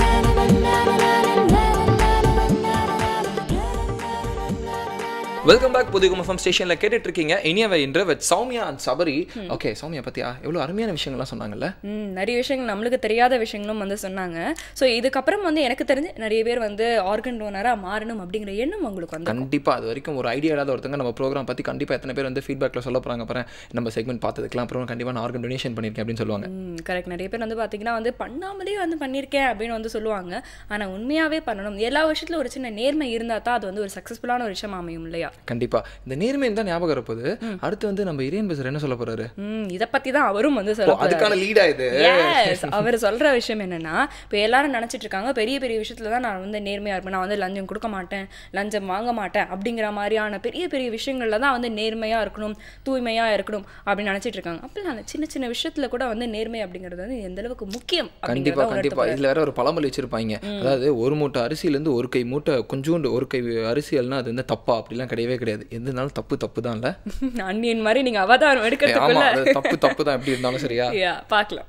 Speaker 2: வெல்கம் பேக் புதிய எஃப்எம் ஸ்டேஷனில் கேட்டுட்டு இருக்கீங்க இனியவை இன்று with Soumya and Sabari okay Soumya பத்தியா எவ்வளோ அருமையான விஷயங்கள்லாம் சொன்னாங்கல்ல
Speaker 1: ம் நிறைய விஷயங்கள் நம்மளுக்கு தெரியாத விஷயங்களும் வந்து சொன்னாங்க ஸோ இதுக்கப்புறம் வந்து எனக்கு தெரிஞ்சு நிறைய பேர் வந்து ஆர்கன் டோனராக மாறணும் அப்படிங்கிற எண்ணம் உங்களுக்கு வந்து
Speaker 2: கண்டிப்பாக அது வரைக்கும் ஒரு ஐடியா இல்லாத ஒருத்தங்க நம்ம ப்ரோக்ராம் பற்றி கண்டிப்பாக எத்தனை பேர் வந்து ஃபீட்பேக்கில் சொல்ல போகிறாங்க பாரு நம்ம செக்மெண்ட் பார்த்ததுக்கெல்லாம் அப்புறம் கண்டிப்பாக நான் ஆர்கன் டொனேஷன் பண்ணியிருக்கேன் அப்படின்னு சொல்லுவாங்க
Speaker 1: கரெக்ட் நிறைய பேர் வந்து பார்த்தீங்கன்னா வந்து பண்ணாமலே வந்து பண்ணியிருக்கேன் அப்படின்னு வந்து சொல்லுவாங்க ஆனால் உண்மையாகவே பண்ணணும் எல்லா விஷயத்துல ஒரு சின்ன நேர்மை இருந்தால் தான் அது வந்து ஒரு சக்ஸஸ்ஃபுல்லான ஒரு விஷயம் அமையும் இல்லையா
Speaker 2: கண்டிப்பாக இந்த நேர்மை தான் ஞாபகம் இருப்பது அடுத்து வந்து நம்ம இறையன் பேசுகிற என்ன சொல்ல போறாரு
Speaker 1: ம் இதை பற்றி தான் அவரும் வந்து
Speaker 2: ஓ,
Speaker 1: சொல்ல
Speaker 2: அதுக்கான லீடா இது
Speaker 1: Yes, அவர் சொல்ற விஷயம் என்னன்னா இப்போ எல்லாரும் நினைச்சிட்டு இருக்காங்க பெரிய பெரிய விஷயத்துல தான் நான் வந்து நேர்மையா இருப்பேன் நான் வந்து லஞ்சம் கொடுக்க மாட்டேன் லஞ்சம் வாங்க மாட்டேன் அப்படிங்கிற மாதிரியான பெரிய பெரிய விஷயங்கள்ல தான் வந்து நேர்மையா இருக்கணும் தூய்மையா இருக்கணும் அப்படின்னு நினைச்சிட்டு இருக்காங்க அப்படி நான் சின்ன சின்ன விஷயத்துல கூட வந்து நேர்மை அப்படிங்கிறது வந்து எந்த அளவுக்கு முக்கியம்
Speaker 2: கண்டிப்பா
Speaker 1: அப்படிங்கிறத
Speaker 2: கண்டிப்பா இதுல வேற ஒரு பழமொழி வச்சிருப்பாங்க அதாவது ஒரு மூட்டை அரிசியில இருந்து ஒரு கை மூட்டை கொஞ்சோண்டு ஒரு கை அரிசியல்னா அது வந்து தப்பா அப்படிலாம் கிடையவே கிடையாது எதுனாலும் தப்பு தப்பு தான் இல்ல
Speaker 1: உணர்த்த அந்நியன் மாதிரி நீங்க அவதாரம்
Speaker 2: ஆமா
Speaker 1: எடுக்கிறதுக்குள்ள
Speaker 2: அது தப்பு தப்பு தான் எப்படி இருந்தாலும் சரியா
Speaker 1: Yeah, பார்க்கலாம்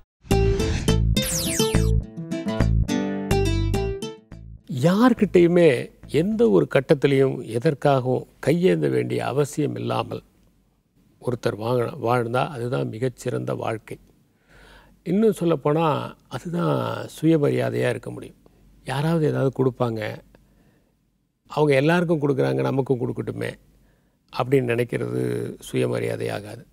Speaker 7: யார்கிட்டையுமே எந்த ஒரு கட்டத்திலையும் எதற்காகவும் கையேந்த வேண்டிய அவசியம் இல்லாமல் ஒருத்தர் வாங்க வாழ்ந்தால் அதுதான் மிகச்சிறந்த வாழ்க்கை இன்னும் சொல்லப்போனால் அதுதான் சுயமரியாதையாக இருக்க முடியும் யாராவது ஏதாவது கொடுப்பாங்க அவங்க எல்லாருக்கும் கொடுக்குறாங்க நமக்கும் கொடுக்கட்டுமே அப்படின்னு நினைக்கிறது சுயமரியாதை ஆகாது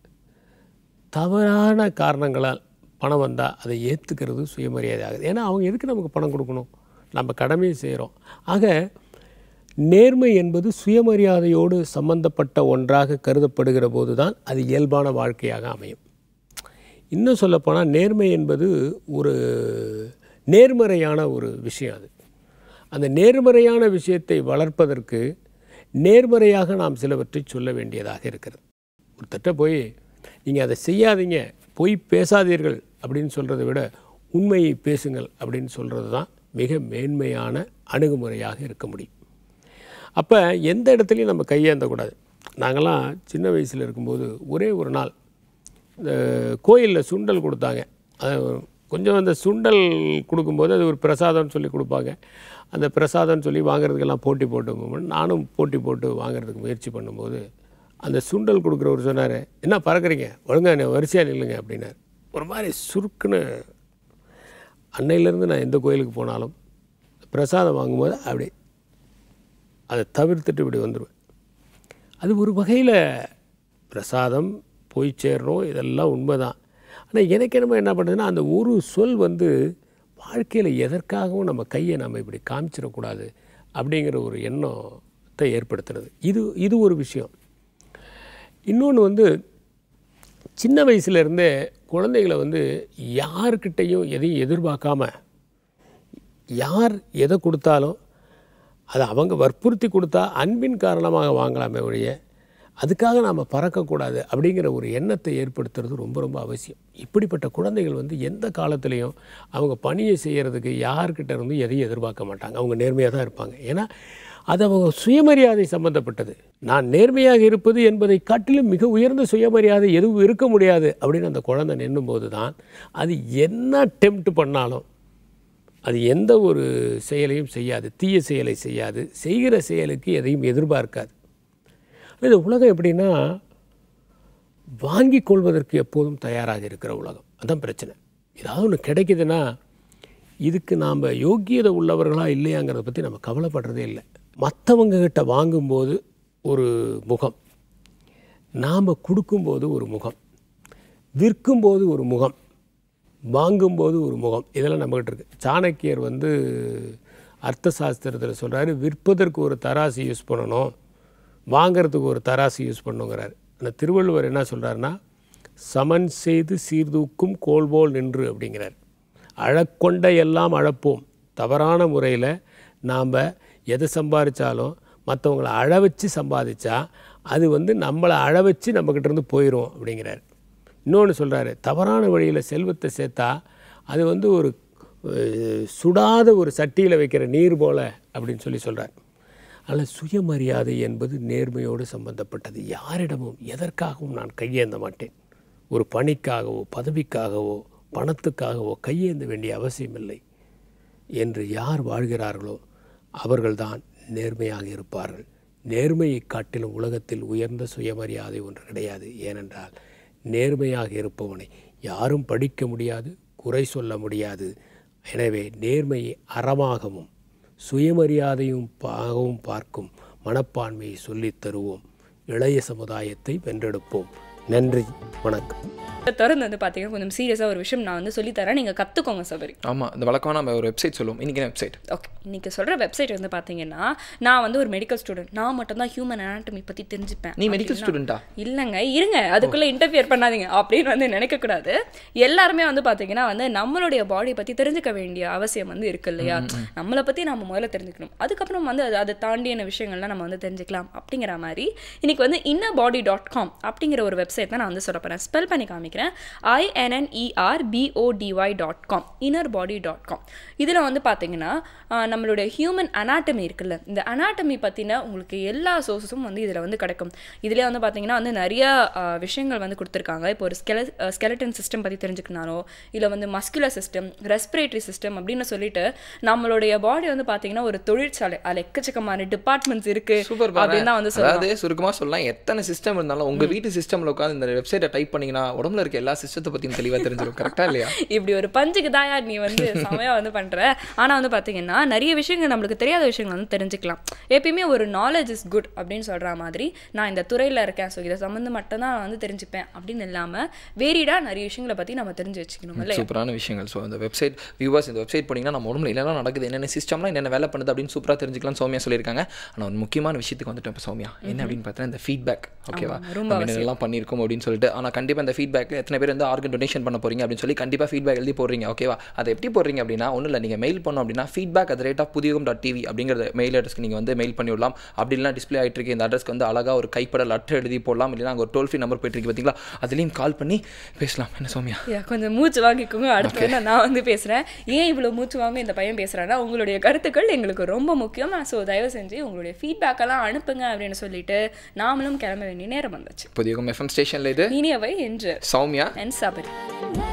Speaker 7: தவறான காரணங்களால் பணம் வந்தால் அதை ஏற்றுக்கிறது சுயமரியாதை ஆகுது ஏன்னா அவங்க எதுக்கு நமக்கு பணம் கொடுக்கணும் நம்ம கடமையை செய்கிறோம் ஆக நேர்மை என்பது சுயமரியாதையோடு சம்பந்தப்பட்ட ஒன்றாக கருதப்படுகிற போது தான் அது இயல்பான வாழ்க்கையாக அமையும் இன்னும் சொல்லப்போனால் நேர்மை என்பது ஒரு நேர்மறையான ஒரு விஷயம் அது அந்த நேர்மறையான விஷயத்தை வளர்ப்பதற்கு நேர்மறையாக நாம் சிலவற்றை சொல்ல வேண்டியதாக இருக்கிறது ஒருத்தட்ட போய் நீங்கள் அதை செய்யாதீங்க பொய் பேசாதீர்கள் அப்படின்னு சொல்கிறத விட உண்மையை பேசுங்கள் அப்படின்னு சொல்கிறது தான் மிக மேன்மையான அணுகுமுறையாக இருக்க முடியும் அப்போ எந்த இடத்துலையும் நம்ம கையேந்தக்கூடாது நாங்கள்லாம் சின்ன வயசில் இருக்கும்போது ஒரே ஒரு நாள் இந்த கோயிலில் சுண்டல் கொடுத்தாங்க அது கொஞ்சம் அந்த சுண்டல் கொடுக்கும்போது அது ஒரு பிரசாதம்னு சொல்லி கொடுப்பாங்க அந்த பிரசாதம்னு சொல்லி வாங்குறதுக்கெல்லாம் போட்டி போட்டு போகும்போது நானும் போட்டி போட்டு வாங்குறதுக்கு முயற்சி பண்ணும்போது அந்த சுண்டல் கொடுக்குறவர் சொன்னார் என்ன பறக்குறீங்க ஒழுங்கா என்ன வரிசையாக நில்லுங்க அப்படின்னார் ஒரு மாதிரி சுருக்குன்னு அன்னையிலேருந்து நான் எந்த கோயிலுக்கு போனாலும் பிரசாதம் வாங்கும்போது அப்படி அதை தவிர்த்துட்டு இப்படி வந்துடுவேன் அது ஒரு வகையில் பிரசாதம் போய் சேரணும் இதெல்லாம் உண்மைதான் ஆனால் எனக்கு என்னமோ என்ன பண்ணுதுன்னா அந்த ஒரு சொல் வந்து வாழ்க்கையில் எதற்காகவும் நம்ம கையை நம்ம இப்படி காமிச்சிடக்கூடாது அப்படிங்கிற ஒரு எண்ணத்தை ஏற்படுத்துறது இது இது ஒரு விஷயம் இன்னொன்று வந்து சின்ன வயசுலேருந்தே குழந்தைகளை வந்து யார்கிட்டையும் எதையும் எதிர்பார்க்காம யார் எதை கொடுத்தாலும் அதை அவங்க வற்புறுத்தி கொடுத்தா அன்பின் காரணமாக வாங்கலாமே ஒழிய அதுக்காக நாம் பறக்கக்கூடாது அப்படிங்கிற ஒரு எண்ணத்தை ஏற்படுத்துறது ரொம்ப ரொம்ப அவசியம் இப்படிப்பட்ட குழந்தைகள் வந்து எந்த காலத்துலேயும் அவங்க பணியை செய்கிறதுக்கு யார்கிட்ட இருந்து எதையும் எதிர்பார்க்க மாட்டாங்க அவங்க நேர்மையாக தான் இருப்பாங்க ஏன்னா அது அவங்க சுயமரியாதை சம்பந்தப்பட்டது நான் நேர்மையாக இருப்பது என்பதை காட்டிலும் மிக உயர்ந்த சுயமரியாதை எதுவும் இருக்க முடியாது அப்படின்னு அந்த குழந்தை நின்னும்போது தான் அது என்ன டெம்ப்ட் பண்ணாலும் அது எந்த ஒரு செயலையும் செய்யாது தீய செயலை செய்யாது செய்கிற செயலுக்கு எதையும் எதிர்பார்க்காது இந்த உலகம் எப்படின்னா வாங்கி கொள்வதற்கு எப்போதும் தயாராக இருக்கிற உலகம் அதான் பிரச்சனை ஏதாவது ஒன்று கிடைக்குதுன்னா இதுக்கு நாம் யோக்கியதை உள்ளவர்களா இல்லையாங்கிறத பற்றி நம்ம கவலைப்படுறதே இல்லை மற்றவங்க கிட்ட வாங்கும்போது ஒரு முகம் நாம் கொடுக்கும்போது ஒரு முகம் விற்கும்போது ஒரு முகம் வாங்கும்போது ஒரு முகம் இதெல்லாம் நம்மகிட்ட இருக்குது சாணக்கியர் வந்து அர்த்த சாஸ்திரத்தில் சொல்கிறாரு விற்பதற்கு ஒரு தராசு யூஸ் பண்ணணும் வாங்கிறதுக்கு ஒரு தராசு யூஸ் பண்ணுங்கிறார் அந்த திருவள்ளுவர் என்ன சொல்கிறாருன்னா சமன் செய்து சீர்தூக்கும் கோல்போல் நின்று அப்படிங்கிறார் அழக்கொண்ட எல்லாம் அழப்போம் தவறான முறையில் நாம் எதை சம்பாதிச்சாலும் மற்றவங்கள அழ வச்சு சம்பாதிச்சா அது வந்து நம்மளை அழ வச்சு நம்மக்கிட்ட இருந்து போயிடும் அப்படிங்கிறார் இன்னொன்று சொல்கிறாரு தவறான வழியில் செல்வத்தை சேர்த்தா அது வந்து ஒரு அஹ், சுடாத ஒரு சட்டியில் வைக்கிற நீர் போல அப்படின்னு சொல்லி சொல்கிறார் அதனால் சுயமரியாதை என்பது நேர்மையோடு சம்பந்தப்பட்டது யாரிடமும் எதற்காகவும் நான் கையேந்த மாட்டேன் ஒரு பணிக்காகவோ பதவிக்காகவோ பணத்துக்காகவோ கையேந்த வேண்டிய அவசியமில்லை என்று யார் வாழ்கிறார்களோ அவர்கள்தான் நேர்மையாக இருப்பார்கள் நேர்மையை காட்டிலும் உலகத்தில் உயர்ந்த சுயமரியாதை ஒன்று கிடையாது ஏனென்றால் நேர்மையாக இருப்பவனை யாரும் படிக்க முடியாது குறை சொல்ல முடியாது எனவே நேர்மையை அறமாகவும் சுயமரியாதையும் பாகவும் பார்க்கும் மனப்பான்மையை சொல்லித் தருவோம் இளைய சமுதாயத்தை வென்றெடுப்போம் நன்றி வணக்கம்
Speaker 1: தொடர்ந்து வந்து பார்த்தீங்கன்னா கொஞ்சம் சீரியஸாக ஒரு விஷயம் நான் வந்து சொல்லித்தரேன் நீங்கள் கற்றுக்கோங்க சபரி
Speaker 2: ஆமாம் இந்த வழக்கமாக நம்ம ஒரு வெப்சைட் சொல்லுவோம் இன்றைக்கி வெப்சைட்
Speaker 1: ஓகே இன்னைக்கு சொல்கிற வெப்சைட் வந்து பார்த்தீங்கன்னா நான் வந்து ஒரு மெடிக்கல் ஸ்டூடெண்ட் நான் மட்டும்தான் ஹியூமன் anatomy பற்றி தெரிஞ்சுப்பேன்
Speaker 2: நீ மெடிக்கல்
Speaker 1: அப்படின்னா-
Speaker 2: ஸ்டூடெண்ட்டா
Speaker 1: இல்லைங்க இருங்க அதுக்குள்ளே இன்டர்ஃபியர் பண்ணாதீங்க அப்படின்னு வந்து நினைக்கக்கூடாது எல்லாருமே வந்து பார்த்தீங்கன்னா வந்து நம்மளுடைய பாடி பற்றி தெரிஞ்சுக்க வேண்டிய அவசியம் வந்து இருக்கு இல்லையா நம்மளை பற்றி நம்ம முதல்ல தெரிஞ்சுக்கணும் அதுக்கப்புறம் வந்து அது அதை தாண்டியான விஷயங்கள்லாம் நம்ம வந்து தெரிஞ்சுக்கலாம் அப்படிங்கிற மாதிரி இன்னைக்கு வந்து இன்னர் பாடி டாட் காம் அப்படிங்கிற ஒரு வெப்சைட் தான் நான் வந்து சொல்ல போகிறேன் ஸ்பெல் பண்ணி காமிக்கிறேன் I N N E R B O D Y dot com inner body dot com இதில் வந்து பார்த்தீங்கன்னா ஆஹ், நம்மளுடைய ஹியூமன் அனாட்டமி இருக்குல்ல இந்த அனாட்டமி பற்றின உங்களுக்கு எல்லா சோர்ஸஸும் வந்து இதில் வந்து கிடைக்கும் இதிலே வந்து பார்த்தீங்கன்னா வந்து நிறைய ஆஹ், விஷயங்கள் வந்து கொடுத்துருக்காங்க இப்போ ஒரு ஸ்கெல ஸ்கெலட்டன் சிஸ்டம் பற்றி தெரிஞ்சுக்கனாலோ இல்லை வந்து மஸ்குலர் சிஸ்டம் ரெஸ்பிரேட்டரி சிஸ்டம் அப்படின்னு சொல்லிட்டு நம்மளுடைய பாடி வந்து பார்த்தீங்கன்னா ஒரு தொழிற்சாலை அதில் எக்கச்சக்கமான டிபார்ட்மெண்ட்ஸ் இருக்கு
Speaker 2: சூப்பர்
Speaker 1: அப்படின்னு தான் வந்து சொல்லலாம்
Speaker 2: அதாவது சுருக்கமாக சொல்லலாம் எத்தனை சிஸ்டம் இருந்தாலும் உங்கள் வீட்டு சிஸ்டமில் உட்காந்து இந்த வெப்சைட்டை டைப் பண்ணீங்கன்னா உடம்புல இருக்க எல்லா சிஸ்டத்தை பற்றியும் தெளிவாக தெரிஞ்சிடும் கரெக்டாக இல்லையா
Speaker 1: இப்படி ஒரு பஞ்சுக்கு தாயா நீ வந்து செமையா வந்து பண்ற ஆனா வந்து பாத்தீங்கன்னா நிறைய விஷயங்கள் நம்மளுக்கு தெரியாத விஷயங்கள் வந்து தெரிஞ்சுக்கலாம் எப்பயுமே ஒரு நாலேஜ் இஸ் குட் அப்படின்னு சொல்ற மாதிரி நான் இந்த துறையில இருக்கேன் ஸோ இதை சம்மந்தம் மட்டும் தான் நான் வந்து தெரிஞ்சுப்பேன் அப்படின்னு இல்லாம வேறிடா நிறைய விஷயங்களை பத்தி நம்ம தெரிஞ்சு வச்சுக்கணும் இல்லையா
Speaker 2: சூப்பரான விஷயங்கள் ஸோ இந்த வெப்சைட் வியூவர்ஸ் இந்த வெப்சைட் போனீங்கன்னா நம்ம உடம்புல என்னென்ன நடக்குது என்னென்ன சிஸ்டம்லாம் என்னென்ன வேலை பண்ணுது அப்படின்னு சூப்பராக தெரிஞ்சுக்கலாம் சௌமியா சொல்லியிருக்காங்க ஆனால் ஒரு முக்கியமான விஷயத்துக்கு வந்துட்டோம் இப்போ சௌமியா என்ன அப்படின்னு பார்த்தீங்கன்னா இந்த ஃபீட்பேக் ஓகேவா
Speaker 1: ரொம்ப
Speaker 2: நம்ம என்னெல்லாம் பண்ணியிருக்கோம் அப்படின்னு சொல்லிட்டு ஆனால் கண்டிப்பாக இந்த ஃபீட்பேக்கில் எத்தனை பேர் வந்து ஆர்கன் டொனேஷன் பண்ண போறீங்க அப்படின்னு சொல்லி கண்டிப்பாக ஃபீட்பேக் எழுதி போடுறீங்க ஓகேவா அதை எப்படி போடுறீங்க அப்படின்னா ஒன்றும் இல்லை நீங்கள் மெயில் பண்ணோம் அப்படின்னா feedback at rate of Puthiyagam dot TV அப்படிங்கிற மெயில் அட்ரஸ்க்கு நீங்கள் வந்து மெயில் பண்ணி விடலாம் அப்படி இல்லைனா டிஸ்பிளே ஆகிட்டு இருக்க இந்த அட்ரஸ்க்கு வந்து அழகாக ஒரு கைப்பட லெட்டர் எழுதி போடலாம் இல்லைனா அங்கே ஒரு டோல் ஃப்ரீ நம்பர் போயிட்டு இருக்கு பார்த்தீங்களா அதுலேயும் கால் பண்ணி பேசலாம் என்ன சௌமியா
Speaker 1: யா, கொஞ்சம் மூச்சு வாங்கிக்கோங்க அடுத்து வேணா நான் வந்து பேசுறேன் ஏன் இவ்வளவு மூச்சு வாங்க இந்த பையன் பேசுறான்னா உங்களுடைய கருத்துக்கள் எங்களுக்கு ரொம்ப முக்கியம் ஸோ தயவு செஞ்சு உங்களுடைய ஃபீட்பேக் எல்லாம் அனுப்புங்க அப்படின்னு சொல்லிட்டு நாமளும் கிளம்ப வேண்டிய நேரம் வந்துச்சு
Speaker 2: புதியகம் எஃப்எம் ஸ்டேஷனில் இது
Speaker 1: இனியவை என்று
Speaker 2: சௌமியா
Speaker 1: என் சபரி